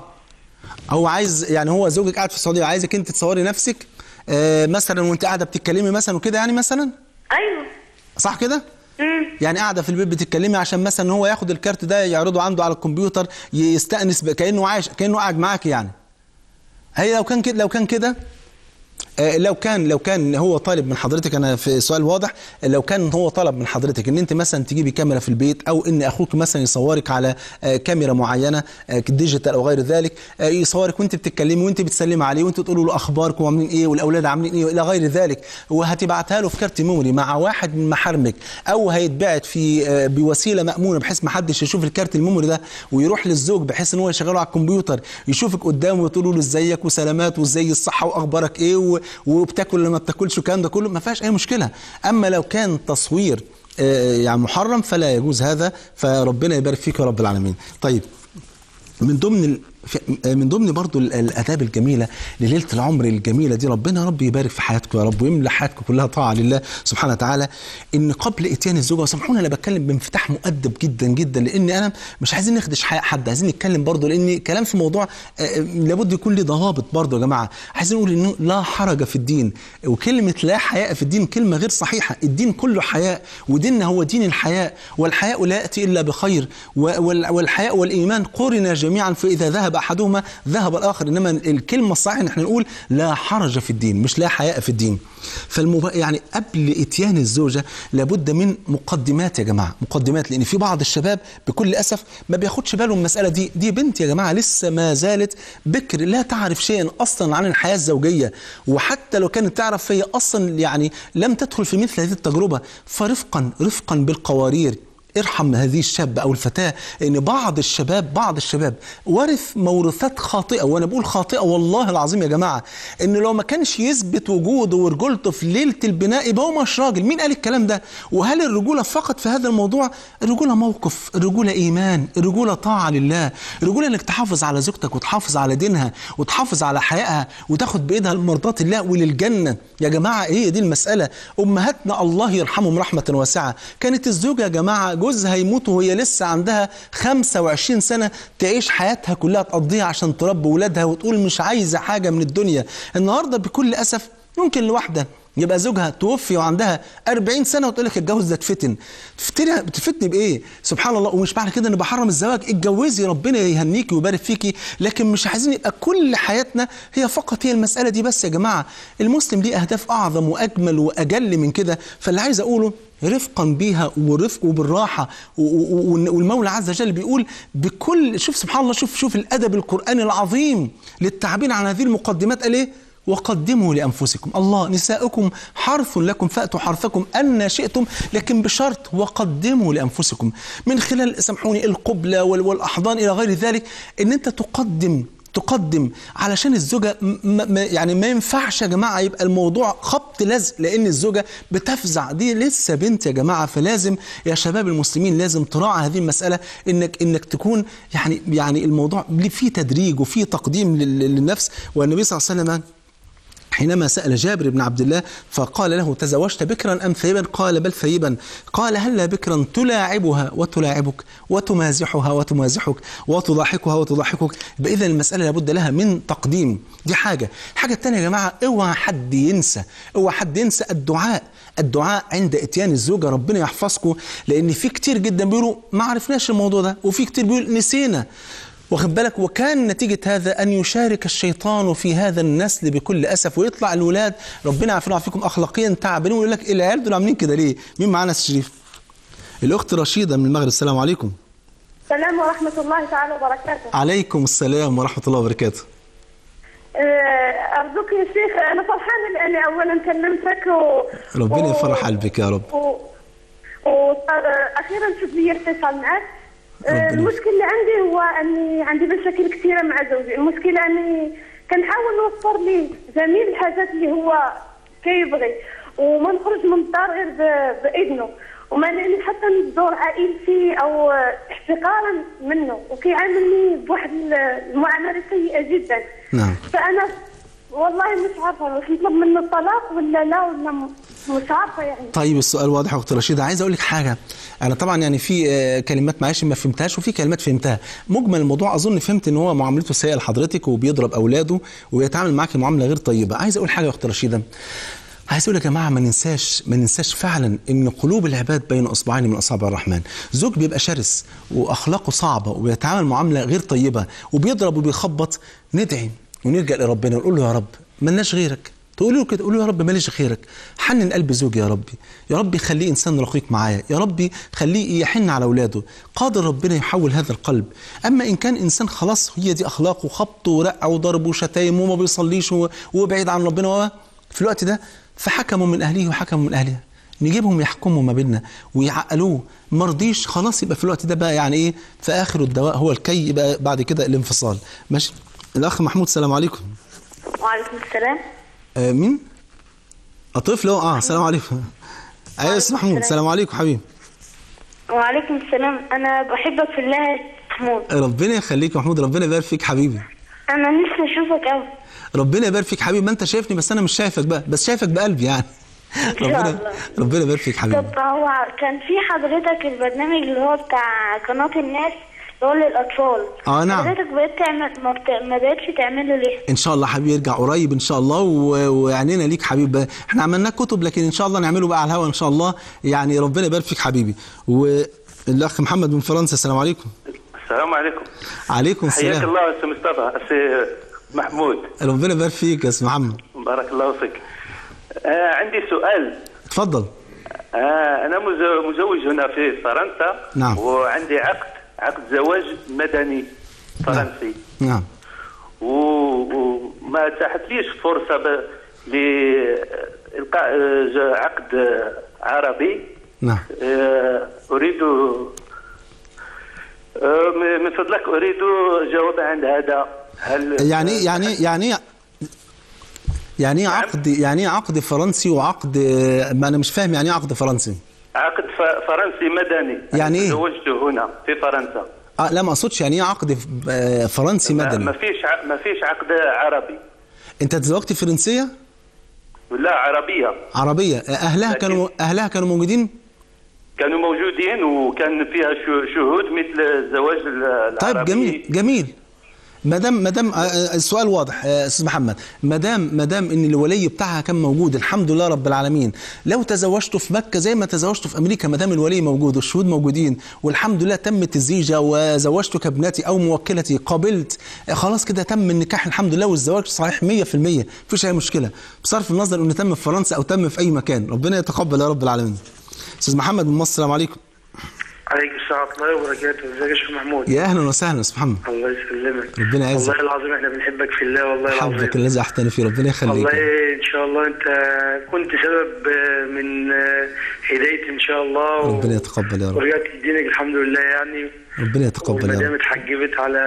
هو عايز يعني هو زوجك قاعد في السعوديه عايزك انت تصوري نفسك آه مثلا وانت قاعده بتتكلمي مثلا وكده يعني مثلا ايوه صح كده امم يعني قاعده في البيت بتتكلمي عشان مثلا هو ياخد الكارت ده يعرضه عنده على الكمبيوتر يستانس ب- كانه عايش كانه قاعد معاك يعني هي لو كان كده لو كان كده آه، لو كان لو كان هو طالب من حضرتك انا في سؤال واضح لو كان هو طلب من حضرتك ان انت مثلا تجيبي كاميرا في البيت او ان اخوك مثلا يصورك على آه، كاميرا معينه آه، ديجيتال او غير ذلك آه، يصورك وانت بتتكلمي وانت بتسلمي عليه وانت تقولوا له اخباركم وعاملين ايه والاولاد عاملين ايه والى غير ذلك وهتبعتها له في كارت ميموري مع واحد من محارمك او هيتبعت في آه، بوسيله مامونه بحيث ما حدش يشوف الكارت الميموري ده ويروح للزوج بحيث ان هو يشغله على الكمبيوتر يشوفك قدامه وتقول له ازيك وسلامات وازاي الصحه واخبارك ايه و- وبتاكل ولا ما بتاكلش والكلام ده كله ما فيهاش اي مشكله اما لو كان تصوير آه، يعني محرم فلا يجوز هذا فربنا يبارك فيك يا رب العالمين طيب من ضمن ال... في- من ضمن برضو ال- الاداب الجميله لليله العمر الجميله دي ربنا يا رب يبارك في حياتكم يا رب ويملى حياتكم كلها طاعه لله سبحانه وتعالى ان قبل اتيان الزوجه وسامحوني انا بتكلم بانفتاح مؤدب جدا جدا لان انا مش عايزين نخدش حق حد عايزين نتكلم برضو لان كلام في موضوع آه، لابد يكون له ضوابط برضو يا جماعه عايزين نقول انه لا حرج في الدين وكلمه لا حياء في الدين كلمه غير صحيحه الدين كله حياء وديننا هو دين الحياء والحياء لا ياتي الا بخير و- وال- والحياء والايمان قرنا جميعا فاذا ذهب احدهما ذهب الاخر انما الكلمه الصحيحه ان احنا نقول لا حرج في الدين مش لا حياء في الدين فالمب... يعني قبل اتيان الزوجه لابد من مقدمات يا جماعه مقدمات لان في بعض الشباب بكل اسف ما بياخدش باله من المساله دي دي بنت يا جماعه لسه ما زالت بكر لا تعرف شيئا اصلا عن الحياه الزوجيه وحتى لو كانت تعرف فهي اصلا يعني لم تدخل في مثل هذه التجربه فرفقا رفقا بالقوارير ارحم هذه الشاب او الفتاه ان بعض الشباب بعض الشباب ورث موروثات خاطئه وانا بقول خاطئه والله العظيم يا جماعه ان لو ما كانش يثبت وجوده ورجولته في ليله البناء يبقى هو مش راجل مين قال الكلام ده وهل الرجوله فقط في هذا الموضوع الرجوله موقف الرجوله ايمان الرجوله طاعه لله الرجوله انك تحافظ على زوجتك وتحافظ على دينها وتحافظ على حيائها وتاخد بايدها لمرضات الله وللجنه يا جماعه هي دي المساله امهاتنا الله يرحمهم رحمه واسعه كانت الزوجه يا جماعه جوزها يموت وهي لسه عندها 25 سنه تعيش حياتها كلها تقضيها عشان تربي ولادها وتقول مش عايزه حاجه من الدنيا النهارده بكل اسف ممكن الواحده يبقى زوجها توفي وعندها 40 سنه وتقول لك الجواز ده اتفتن تفتني بتفتني بايه سبحان الله ومش معنى كده ان بحرم الزواج اتجوزي ربنا يهنيكي ويبارك فيكي لكن مش عايزين يبقى كل حياتنا هي فقط هي المساله دي بس يا جماعه المسلم ليه اهداف اعظم واجمل واجل من كده فاللي عايز اقوله رفقا بيها ورفق وبالراحه و- و- والمولى عز وجل بيقول بكل شوف سبحان الله شوف شوف الادب القراني العظيم للتعبير عن هذه المقدمات قال ايه وقدموا لانفسكم الله نساؤكم حرث لكم فاتوا حرثكم ان شئتم لكن بشرط وقدموا لانفسكم من خلال سامحوني القبله وال- والاحضان الى غير ذلك ان انت تقدم تقدم علشان الزوجه م- م- يعني ما ينفعش يا جماعه يبقى الموضوع خبط لزق لان الزوجه بتفزع دي لسه بنت يا جماعه فلازم يا شباب المسلمين لازم تراعى هذه المساله انك انك تكون يعني يعني الموضوع فيه تدريج وفيه تقديم لل- للنفس والنبي صلى الله عليه وسلم حينما سأل جابر بن عبد الله فقال له تزوجت بكرا أم ثيبا قال بل ثيبا قال هلا بكرا تلاعبها وتلاعبك وتمازحها وتمازحك وتضاحكها وتضاحكك يبقى إذا المسألة لابد لها من تقديم دي حاجة الحاجة الثانية يا جماعة اوعى حد ينسى اوعى حد ينسى الدعاء الدعاء عند اتيان الزوجة ربنا يحفظكم لأن في كتير جدا بيقولوا ما عرفناش الموضوع ده وفي كتير بيقول نسينا واخد بالك وكان نتيجة هذا أن يشارك الشيطان في هذا النسل بكل أسف ويطلع الولاد ربنا يعافينا ويعافيكم أخلاقيا تعبانين ويقول لك العيال دول عاملين كده ليه؟ مين معانا يا شريف؟ الأخت رشيدة من المغرب السلام عليكم. السلام ورحمة الله تعالى وبركاته عليكم السلام ورحمة الله وبركاته. آه، أرجوك يا شيخ أنا فرحانة لأني أولا كلمتك و... ربنا و- يفرح قلبك يا رب. و... وأخيرا شوف لي اتصال معك آه، ربنا المشكلة اللي عندي هو أني عندي مشاكل كثيرة مع زوجي المشكلة أني كنحاول نوفر لي جميع الحاجات اللي هو كيبغي وما نخرج من الدار غير ب- بإذنه وما نعني حتى ندور عائلتي أو احتقارا منه وكيعاملني بواحد المعاملة سيئة جدا نعم. فأنا والله مش عارفة واش نطلب منه الطلاق ولا لا ولا م- مش عارفة يعني طيب السؤال واضح يا اخت رشيده عايز اقول لك حاجه انا طبعا يعني في آه، كلمات معلش ما فهمتهاش وفي كلمات فهمتها مجمل الموضوع اظن فهمت ان هو معاملته سيئه لحضرتك وبيضرب اولاده ويتعامل معاك معامله غير طيبه عايز اقول حاجه يا اخت رشيده عايز اقول يا جماعه ما ننساش ما ننساش فعلا ان قلوب العباد بين اصبعين من اصابع الرحمن زوج بيبقى شرس واخلاقه صعبه وبيتعامل معامله غير طيبه وبيضرب وبيخبط ندعي ونلجا لربنا ونقول له يا رب ملناش غيرك تقول له كده قول له يا رب ماليش غيرك حنن قلب زوجي يا ربي يا ربي خليه انسان رقيق معايا يا ربي خليه يحن على اولاده قادر ربنا يحول هذا القلب اما ان كان انسان خلاص هي دي اخلاقه خبط ورق وضرب وشتايم وما بيصليش و- وبعيد عن ربنا و- في الوقت ده فحكموا من اهله وحكموا من اهلها نجيبهم يحكموا ما بيننا ويعقلوه مرضيش خلاص يبقى في الوقت ده بقى يعني ايه في اخر الدواء هو الكي يبقى بعد كده الانفصال ماشي الاخ محمود السلام عليكم وعليكم السلام آه مين؟ الطفل هو اه السلام عليكم ايوه يا استاذ محمود السلام عليكم حبيبي وعليكم السلام انا بحبك في الله يا محمود ربنا يخليك يا محمود ربنا يبارك فيك حبيبي انا نفسي اشوفك قوي ربنا يبارك فيك حبيبي ما انت شايفني بس انا مش شايفك بقى بس شايفك بقلبي يعني شاء ربنا الله. ربنا يبارك فيك حبيبي طب هو كان في حضرتك البرنامج اللي هو بتاع قناة الناس اللي هو للأطفال آه، نعم. حضرتك بقيت تعمل ما, بت... ما بقتش تعمله ليه؟ ان شاء الله حبيبي يرجع قريب ان شاء الله و- وعنينا ليك حبيبي احنا عملناه كتب لكن ان شاء الله نعمله بقى على الهواء ان شاء الله يعني ربنا يبارك فيك حبيبي والاخ محمد من فرنسا السلام عليكم السلام عليكم عليكم حياك السلام الله استاذ مصطفى استاذ محمود ربنا يبارك فيك يا استاذ محمد بارك الله فيك آه عندي سؤال اتفضل آه انا مز- مزوج هنا في فرنسا نعم. وعندي عقد عقد زواج مدني فرنسي نعم و- وما اتاحتليش فرصه ب... لإلقاء آه، ج- عقد آه، عربي نعم آه، أريد آه، من من فضلك أريد جواب عن هذا هل يعني إيه- يعني إيه- يعني إيه- يعني ايه عقد يعني ايه عقد فرنسي وعقد ما انا مش فاهم يعني ايه عقد فرنسي عقد ف- فرنسي مدني يعني إيه؟ تزوجت هنا في فرنسا اه لا ما اقصدش يعني ايه عقد ف- آه، فرنسي ما مدني ما فيش ع- ما فيش عقد عربي انت تزوجت فرنسيه لا عربية عربيه آه، اهلها لكن- كانوا اهلها كانوا موجودين كانوا موجودين وكان فيها شو- شهود مثل الزواج ال- العربي طيب جميل جميل ما دام ما دام آه، آه، السؤال واضح آه، استاذ محمد ما دام ما دام ان الولي بتاعها كان موجود الحمد لله رب العالمين لو تزوجته في مكه زي ما تزوجته في امريكا ما دام الولي موجود والشهود موجودين والحمد لله تمت الزيجه وزوجتك ابنتي او موكلتي قبلت آه، خلاص كده تم النكاح الحمد لله والزواج صحيح 100% مفيش اي مشكله بصرف النظر انه تم في فرنسا او تم في اي مكان ربنا يتقبل يا رب العالمين استاذ محمد من مصر السلام عليكم عليكم السلام ورحمة الله وبركاته ازيك يا شيخ محمود يا اهلا وسهلا استاذ محمد الله يسلمك ربنا يعزك. والله العظيم احنا بنحبك في الله والله العظيم حبك الذي احتني فيه ربنا يخليك والله ان شاء الله انت كنت سبب آه، من آه، هدايتي ان شاء الله و- ربنا يتقبل يا رب ورجعت لدينك الحمد لله يعني ربنا يتقبل يا والمدام رب اتحجبت على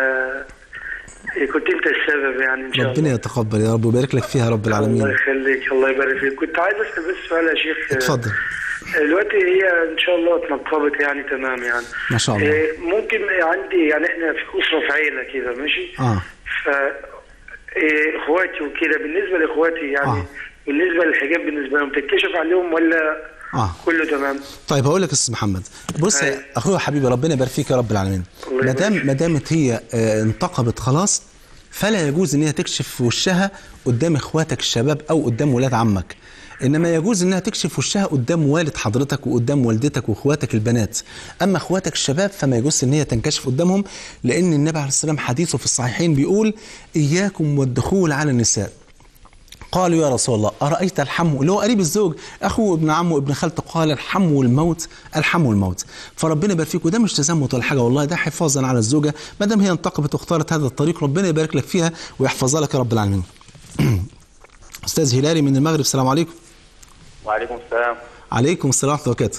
كنت انت السبب يعني ان شاء الله ربنا يتقبل يا رب ويبارك لك فيها يا رب الله العالمين يخليك الله يبارك فيك كنت عايز اسال بس سؤال يا شيخ اتفضل دلوقتي هي ان شاء الله اتنقبت يعني تمام يعني ما شاء الله. إيه، ممكن عندي يعني احنا في اسره في عيله كده ماشي اه ف إيه، اخواتي وكده بالنسبه لاخواتي يعني آه. بالنسبه للحجاب بالنسبه لهم تتكشف عليهم ولا اه كله تمام طيب هقول لك يا استاذ محمد بص أيوة. اخويا حبيبي ربنا يبارك فيك يا رب العالمين الله ما يبارك دام فيك. ما دامت هي آه، انتقبت خلاص فلا يجوز ان هي تكشف وشها قدام اخواتك الشباب او قدام ولاد عمك انما يجوز انها تكشف وشها قدام والد حضرتك وقدام والدتك واخواتك البنات اما اخواتك الشباب فما يجوز ان هي تنكشف قدامهم لان النبي عليه السلام حديثه في الصحيحين بيقول اياكم والدخول على النساء قالوا يا رسول الله أرأيت الحم اللي هو قريب الزوج أخوه ابن عمه ابن خالته قال الحم والموت الحم والموت فربنا يبارك فيك وده مش تزمت ولا حاجة والله ده حفاظا على الزوجة ما دام هي انتقبت واختارت هذا الطريق ربنا يبارك لك فيها ويحفظها لك يا رب العالمين أستاذ هلالي من المغرب السلام عليكم وعليكم السلام عليكم السلام ورحمة الله وبركاته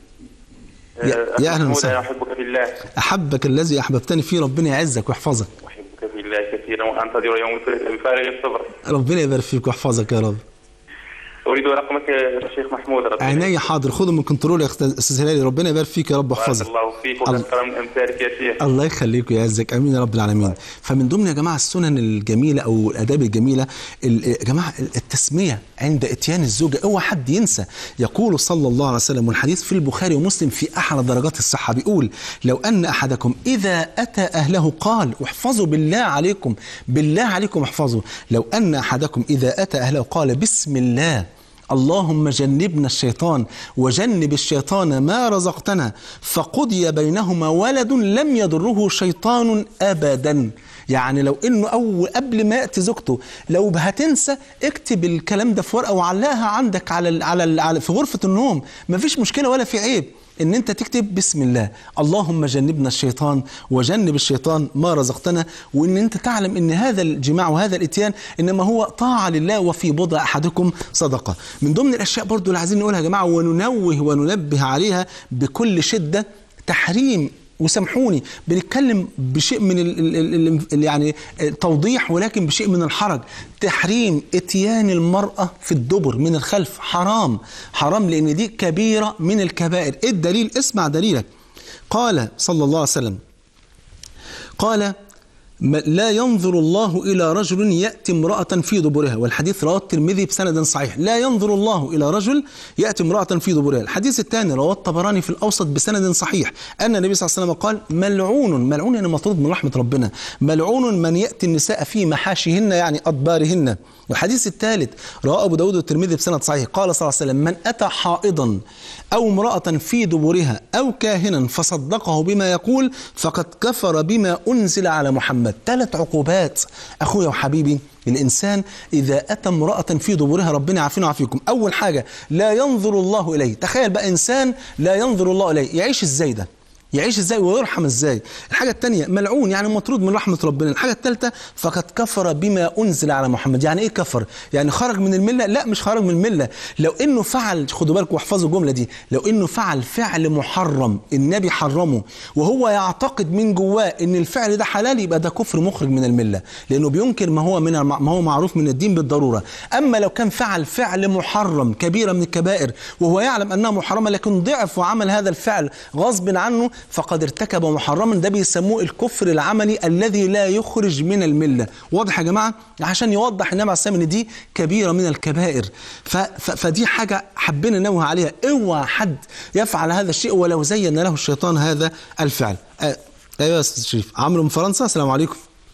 يا- أخي يا أهلا محمود، وسهلا. أنا أحبك في الله أحبك الذي أحببتني فيه ربنا يعزك ويحفظك أحبك في الله كثيرا وأنتظر يوم الفرق بفارغ الصبر ربنا يبارك فيك ويحفظك يا رب أريد رقمك يا شيخ محمود ربنا عيني حاضر خده من كنترول يا أخت- أستاذ هلالي ربنا يبارك فيك يا رب بارك ويحفظك الله فيك الله- وكثر من أمثالك يا شيخ الله يخليك ويعزك امين يا رب العالمين فمن ضمن يا جماعه السنن الجميله او الاداب الجميله ال- يا جماعه التسميه عند اتيان الزوجه اوعى حد ينسى يقول صلى الله عليه وسلم والحديث في البخاري ومسلم في احد درجات الصحه بيقول لو ان احدكم اذا اتى اهله قال واحفظوا بالله عليكم بالله عليكم احفظوا لو ان احدكم اذا اتى اهله قال بسم الله اللهم جنبنا الشيطان وجنب الشيطان ما رزقتنا فقضي بينهما ولد لم يضره شيطان ابدا يعني لو انه او قبل ما ياتي زوجته لو هتنسى اكتب الكلام ده في ورقه وعلقها عندك على ال على, ال على في غرفه النوم مفيش مشكله ولا في عيب ان انت تكتب بسم الله اللهم جنبنا الشيطان وجنب الشيطان ما رزقتنا وان انت تعلم ان هذا الجماع وهذا الاتيان انما هو طاعه لله وفي بضع احدكم صدقه من ضمن الاشياء برضو اللي عايزين نقولها يا جماعه وننوه وننبه عليها بكل شده تحريم وسامحوني بنتكلم بشيء من ال ال ال يعني توضيح ولكن بشيء من الحرج تحريم اتيان المرأة في الدبر من الخلف حرام حرام لأن دي كبيرة من الكبائر إيه الدليل اسمع دليلك قال صلى الله عليه وسلم قال لا ينظر الله إلى رجل يأتي امرأة في دبرها والحديث رواه الترمذي بسند صحيح لا ينظر الله إلى رجل يأتي امرأة في دبرها الحديث الثاني رواه الطبراني في الأوسط بسند صحيح أن النبي صلى الله عليه وسلم قال ملعون ملعون يعني مطرود من رحمة ربنا ملعون من يأتي النساء في محاشهن يعني أدبارهن والحديث الثالث رواه أبو داود والترمذي بسند صحيح قال صلى الله عليه وسلم من أتى حائضا أو امرأة في دبرها أو كاهنا فصدقه بما يقول فقد كفر بما أنزل على محمد ثلاث عقوبات أخويا وحبيبي الإنسان إذا أتى امرأة في دبرها ربنا يعافينا ويعافيكم أول حاجة لا ينظر الله إليه تخيل بقى إنسان لا ينظر الله إليه يعيش إزاي ده يعيش ازاي ويرحم ازاي الحاجة الثانية ملعون يعني مطرود من رحمة ربنا الحاجة الثالثة فقد كفر بما أنزل على محمد يعني ايه كفر يعني خرج من الملة لا مش خرج من الملة لو انه فعل خدوا بالكم واحفظوا الجملة دي لو انه فعل فعل محرم النبي حرمه وهو يعتقد من جواه ان الفعل ده حلال يبقى ده كفر مخرج من الملة لانه بينكر ما هو من ما هو معروف من الدين بالضرورة اما لو كان فعل فعل محرم كبيرة من الكبائر وهو يعلم انها محرمة لكن ضعف وعمل هذا الفعل غصب عنه فقد ارتكب محرما ده بيسموه الكفر العملي الذي لا يخرج من المله واضح يا جماعه عشان يوضح النبي عليه الصلاه والسلام ان دي كبيره من الكبائر ف ف فدي حاجه حبينا ننوه عليها اوعى حد يفعل هذا الشيء ولو زين له الشيطان هذا الفعل آه. ايوه يا استاذ شريف عمرو من فرنسا السلام عليكم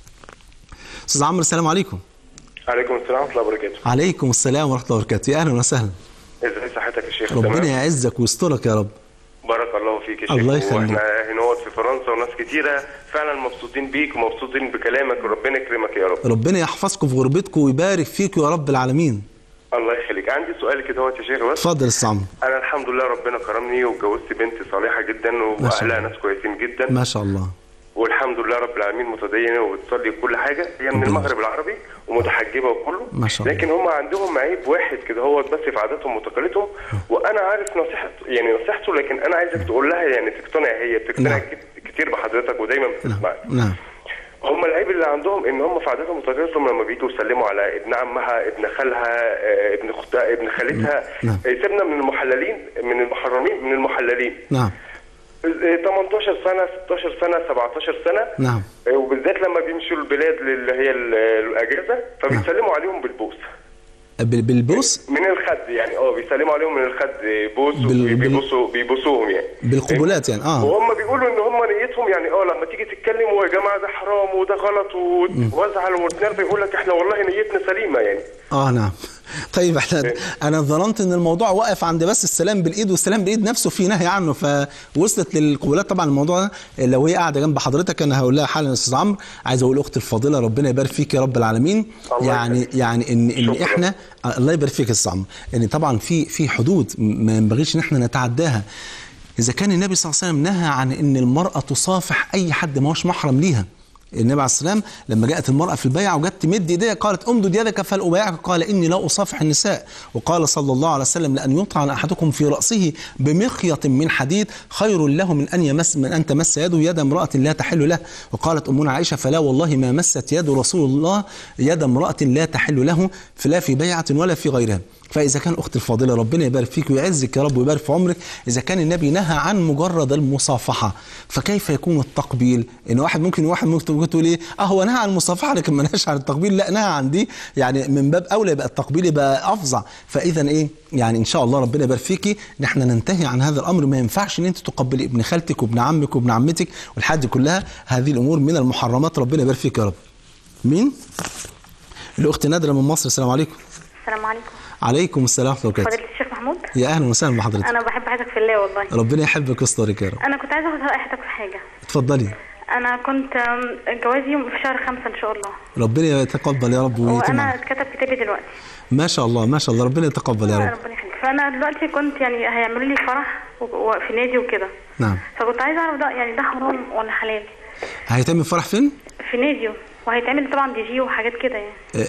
استاذ عمرو السلام عليكم عليكم السلام ورحمه الله وبركاته عليكم السلام ورحمه الله وبركاته يا اهلا وسهلا ازي صحتك يا شيخ ربنا تمام؟ يعزك ويسترك يا رب بارك الله فيك يا شيخ الله يخليك. واحنا هنا في فرنسا وناس كتيره فعلا مبسوطين بيك ومبسوطين بكلامك وربنا يكرمك يا رب ربنا يحفظكم في غربتكم ويبارك فيكم يا رب العالمين الله يخليك عندي سؤال كده هو يا شيخ بس اتفضل يا استاذ عمرو انا الحمد لله ربنا كرمني واتجوزت بنت صالحه جدا ما شاء واهلها الله. ناس كويسين جدا ما شاء الله والحمد لله رب العالمين متدينه وبتصلي كل حاجه هي من ربنا المغرب العربي ومتحجبه وكله ما شاء الله. لكن هم عندهم عيب واحد كده هو بس في عاداتهم وتقاليدهم وانا عارف نصيحه يعني نصيحته لكن انا عايزك تقول لها يعني تقتنع هي بتقتنع نعم. كت- كتير بحضرتك ودايما بتسمعك نعم هم العيب اللي عندهم ان هم في عاداتهم وتقاليدهم لما بيجوا يسلموا على ابن عمها ابن خالها آه، ابن اختها ابن خالتها نعم. آه، سيبنا من المحللين من المحرمين من المحللين نعم آه، 18 سنه 16 سنه 17 سنه نعم آه، وبالذات لما بيمشوا البلاد اللي هي ال- الاجازه فبيسلموا عليهم بالبوس بال- بالبوس من الخد يعني اه بيسلموا عليهم من الخد آه، بوس بال- بال- وبيبوسوا بيبوسوهم يعني بالقبلات يعني اه وهم بيقولوا ان هم نيتهم يعني اه لما تيجي تتكلم ويا جماعه ده حرام وده غلط و- وازعل واتنرفز يقول لك احنا والله نيتنا سليمه يعني اه نعم طيب احنا انا ظننت ان الموضوع واقف عند بس السلام بالايد والسلام بالايد نفسه في نهي عنه فوصلت للقبلات طبعا الموضوع ده لو هي قاعده جنب حضرتك انا هقول لها حالا يا استاذ عمرو عايز اقول اختي الفاضله ربنا يبارك فيك يا رب العالمين الله يعني يخليك. يعني ان ان شكراً. احنا الله يبارك فيك يا استاذ عمرو ان طبعا في في حدود ما ينبغيش ان احنا نتعداها اذا كان النبي صلى الله عليه وسلم نهى عن ان المراه تصافح اي حد ما هوش محرم ليها النبي عليه السلام لما جاءت المرأة في البيع وجت تمد ايديها قالت امدد يدك فلأبايعك قال إني لا أصافح النساء وقال صلى الله عليه وسلم لأن يطعن أحدكم في رأسه بمخيط من حديد خير له من أن يمس من أن تمس يده يد امرأة لا تحل له وقالت أمنا عائشة فلا والله ما مست يد رسول الله يد امرأة لا تحل له فلا في بيعة ولا في غيرها فإذا كان أختي الفاضلة ربنا يبارك فيك ويعزك يا رب ويبارك في عمرك إذا كان النبي نهى عن مجرد المصافحة فكيف يكون التقبيل؟ إن واحد ممكن واحد ممكن ممكن تقول إيه؟ أه هو نهى عن المصافحة لكن ما نهاش عن التقبيل، لا نهى عن دي يعني من باب أولى يبقى التقبيل يبقى أفظع، فإذا إيه؟ يعني إن شاء الله ربنا يبارك فيكي إن إحنا ننتهي عن هذا الأمر ما ينفعش إن أنت تقبلي ابن خالتك وابن عمك وابن عمتك والحاجات دي كلها هذه الأمور من المحرمات ربنا يبارك فيك يا رب. مين؟ الأخت نادرة من مصر السلام عليكم. السلام عليكم عليكم السلام ورحمه الله وبركاته فضيلة الشيخ محمود يا اهلا وسهلا بحضرتك انا بحب حضرتك في الله والله ربنا يحبك ويسترك يا رب انا كنت عايزه اخد راي حضرتك في حاجه اتفضلي انا كنت آم، جوازي يوم في شهر خمسة ان شاء الله ربنا يتقبل يا رب ويتم وانا عليك. اتكتب كتابي دلوقتي ما شاء الله ما شاء الله ربنا يتقبل يا رب ربنا يخليك فانا دلوقتي كنت يعني هيعملوا لي فرح و- وفي نادي وكده نعم فكنت عايزه اعرف ده يعني ده حرام ولا حلال هيتم الفرح فين؟ في نادي وهيتعمل طبعا دي جي وحاجات كده يعني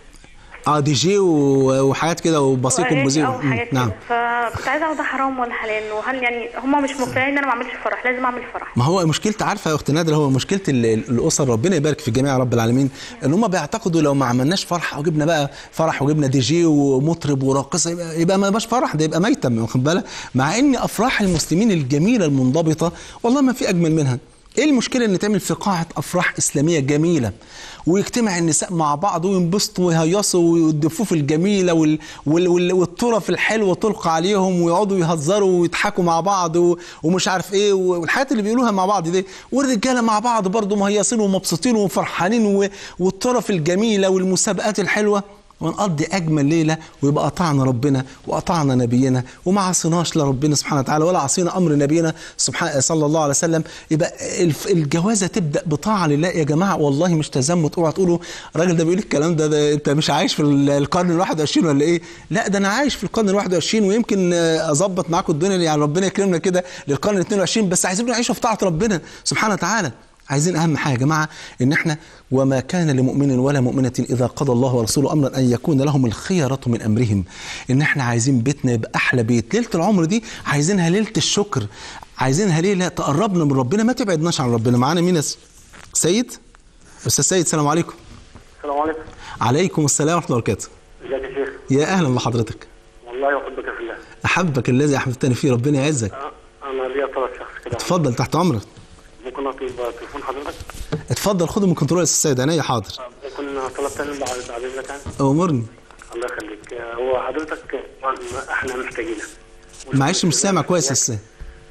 اه دي جي و- وحاجات كده وبسيط وأغاني وموزيك او حاجات نعم كده فكنت عايزه اعرف ده حرام ولا حلال وهل يعني هم مش مقتنعين ان انا ما اعملش فرح لازم اعمل فرح ما هو مشكلة عارفة يا أخت نادر هو مشكلة ال- ال- الأسر ربنا يبارك في الجميع يا رب العالمين إن هم بيعتقدوا لو ما عملناش فرح أو جبنا بقى فرح وجبنا دي جي ومطرب وراقصة يبقى, يبقى ما يبقاش فرح ده يبقى ميتم واخد بالك مع إن أفراح المسلمين الجميلة المنضبطة والله ما في أجمل منها ايه المشكله ان تعمل في قاعه افراح اسلاميه جميله ويجتمع النساء مع بعض وينبسطوا ويهيصوا والضفوف الجميله وال... وال... وال... والطرف الحلوه تلقى عليهم ويقعدوا يهزروا ويضحكوا مع بعض و... ومش عارف ايه والحاجات اللي بيقولوها مع بعض دي والرجاله مع بعض برضه مهيصين ومبسوطين وفرحانين و... والطرف الجميله والمسابقات الحلوه ونقضي اجمل ليله ويبقى اطعنا ربنا واطعنا نبينا وما عصيناش لربنا سبحانه وتعالى ولا عصينا امر نبينا سبحانه صلى الله عليه وسلم يبقى الف- الجوازه تبدا بطاعه لله يا جماعه والله مش تزمت اوعى تقولوا الراجل ده بيقول الكلام ده, ده انت مش عايش في ال- القرن ال 21 ولا ايه؟ لا ده انا عايش في القرن ال 21 ويمكن آه، اظبط معاكم الدنيا يعني ربنا يكرمنا كده للقرن ال 22 بس عايزين نعيش في طاعه ربنا سبحانه وتعالى عايزين اهم حاجه يا جماعه ان احنا وما كان لمؤمن ولا مؤمنه اذا قضى الله ورسوله امرا ان يكون لهم الخيره من امرهم ان احنا عايزين بيتنا يبقى احلى بيت ليله العمر دي عايزينها ليله الشكر عايزينها ليله تقربنا من ربنا ما تبعدناش عن ربنا معانا مين يا س- سيد استاذ سيد السلام عليكم السلام عليكم عليكم السلام ورحمه الله وبركاته ازيك يا شيخ يا اهلا بحضرتك والله يحبك في الله احبك الذي احببتني فيه ربنا يعزك انا ليا طلب شخص كده اتفضل تحت امرك ممكن اطلب تليفون حضرتك اتفضل خده من كنترول يا استاذ سيد عينيا حاضر ممكن طلب تاني بعد بعد اذنك يعني امرني الله يخليك هو حضرتك طبعاً احنا محتاجينك معلش مش سامع كويس يا استاذ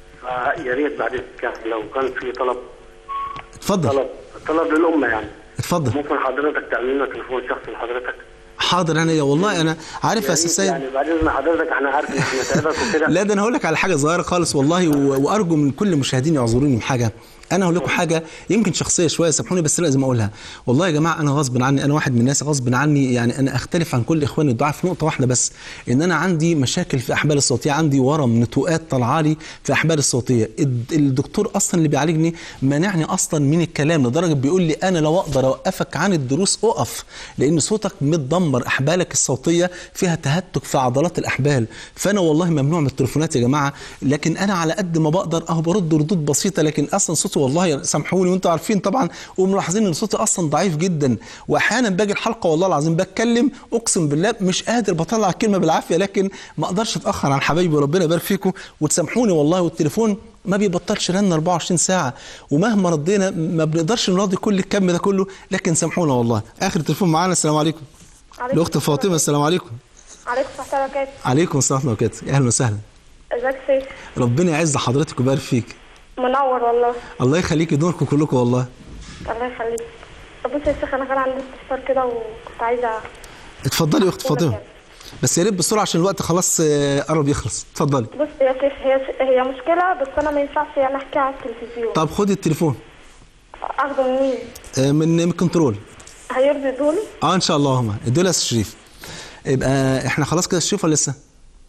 يا ريت بعد اذنك يعني لو كان في طلب اتفضل طلب طلب للامه يعني اتفضل ممكن حضرتك تعمل لنا تليفون شخصي لحضرتك حاضر انا والله انا عارف يا يا استاذ ريت سيد يعني بعد اذن حضرتك احنا عارف ان احنا تعبك وكده لا ده انا هقول لك على حاجه صغيره خالص والله و... وارجو من كل المشاهدين يعذروني بحاجه انا هقول لكم حاجه يمكن شخصيه شويه سامحوني بس لازم اقولها والله يا جماعه انا غصب عني انا واحد من الناس غصب عني يعني انا اختلف عن كل اخواني الضعاف في نقطه واحده بس ان انا عندي مشاكل في احبال الصوتيه عندي ورم نتوءات طالعه لي في احبال الصوتيه الد- الدكتور اصلا اللي بيعالجني مانعني اصلا من الكلام لدرجه بيقول لي انا لو اقدر اوقفك عن الدروس اقف لان صوتك متدمر احبالك الصوتيه فيها تهتك في عضلات الاحبال فانا والله ممنوع من التليفونات يا جماعه لكن انا على قد ما بقدر اهو برد ردود بسيطه لكن اصلا صوتي والله سامحوني وانتم عارفين طبعا وملاحظين ان صوتي اصلا ضعيف جدا واحيانا باجي الحلقه والله العظيم بتكلم اقسم بالله مش قادر بطلع الكلمه بالعافيه لكن ما اقدرش اتاخر عن حبايبي وربنا يبارك فيكم وتسامحوني والله والتليفون ما بيبطلش رن 24 ساعه ومهما ردينا ما بنقدرش نراضي كل الكم ده كله لكن سامحونا والله اخر تليفون معانا السلام عليكم عليكم الاخت فاطمه السلام عليكم عليكم السلام وبركاته عليكم السلام ورحمه الله وبركاته اهلا وسهلا ازيك يا سيف ربنا يعز حضرتك ويبارك فيك منور والله الله يخليك يدوركم كلكم والله الله يخليك طب بص يا شيخ انا كان عندي استفسار كده وكنت عايزه اتفضلي يا اخت فاطمه بس يا ريت بسرعه عشان الوقت خلاص آه، قرب يخلص اتفضلي بص يا شيخ هي هي مشكله بس انا ما ينفعش يعني احكيها على التلفزيون طب خدي التليفون اخده من مين آه، من من كنترول هيرضي دول اه ان شاء الله هما ادوا لي يا أستاذ شريف يبقى احنا خلاص كده الشريف ولا لسه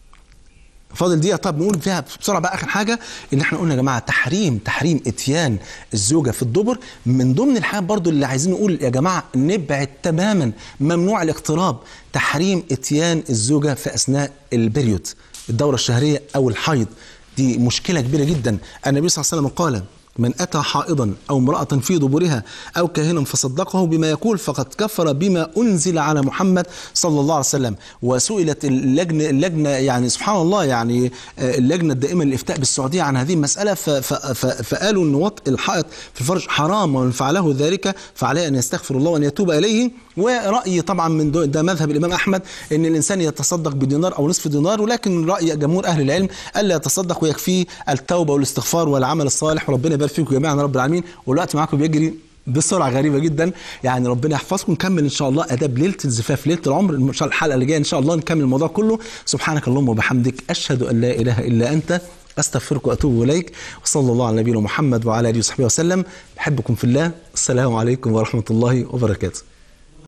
فاضل دقيقة طب نقول فيها بسرعة بقى آخر حاجة إن إحنا قلنا يا جماعة تحريم تحريم إتيان الزوجة في الدبر من ضمن الحاجات برضو اللي عايزين نقول يا جماعة نبعد تماما ممنوع الاقتراب تحريم إتيان الزوجة في أثناء البريود الدورة الشهرية أو الحيض دي مشكلة كبيرة جدا النبي صلى الله عليه وسلم قال من أتى حائضا أو امرأة في دبرها أو كاهنا فصدقه بما يقول فقد كفر بما أنزل على محمد صلى الله عليه وسلم وسئلت اللجنة, اللجنة يعني سبحان الله يعني آه، اللجنة الدائمة للإفتاء بالسعودية عن هذه المسألة ف- ف- ف- فقالوا أن وطء الحائط في الفرج حرام ومن فعله ذلك فعليه أن يستغفر الله وأن يتوب إليه ورأي طبعا من دو- ده مذهب الإمام أحمد أن الإنسان يتصدق بدينار أو نصف دينار ولكن رأي جمهور أهل العلم ألا يتصدق ويكفيه التوبة والاستغفار والعمل الصالح وربنا يبارك فيكم جميعا يا رب العالمين والوقت معاكم بيجري بسرعه غريبه جدا يعني ربنا يحفظكم نكمل ان شاء الله اداب ليله الزفاف ليله العمر ان شاء الله الحلقه اللي جايه ان شاء الله نكمل الموضوع كله سبحانك اللهم وبحمدك اشهد ان لا اله الا انت استغفرك واتوب اليك وصلى الله على نبينا محمد وعلى اله وصحبه وسلم بحبكم في الله السلام عليكم ورحمه الله وبركاته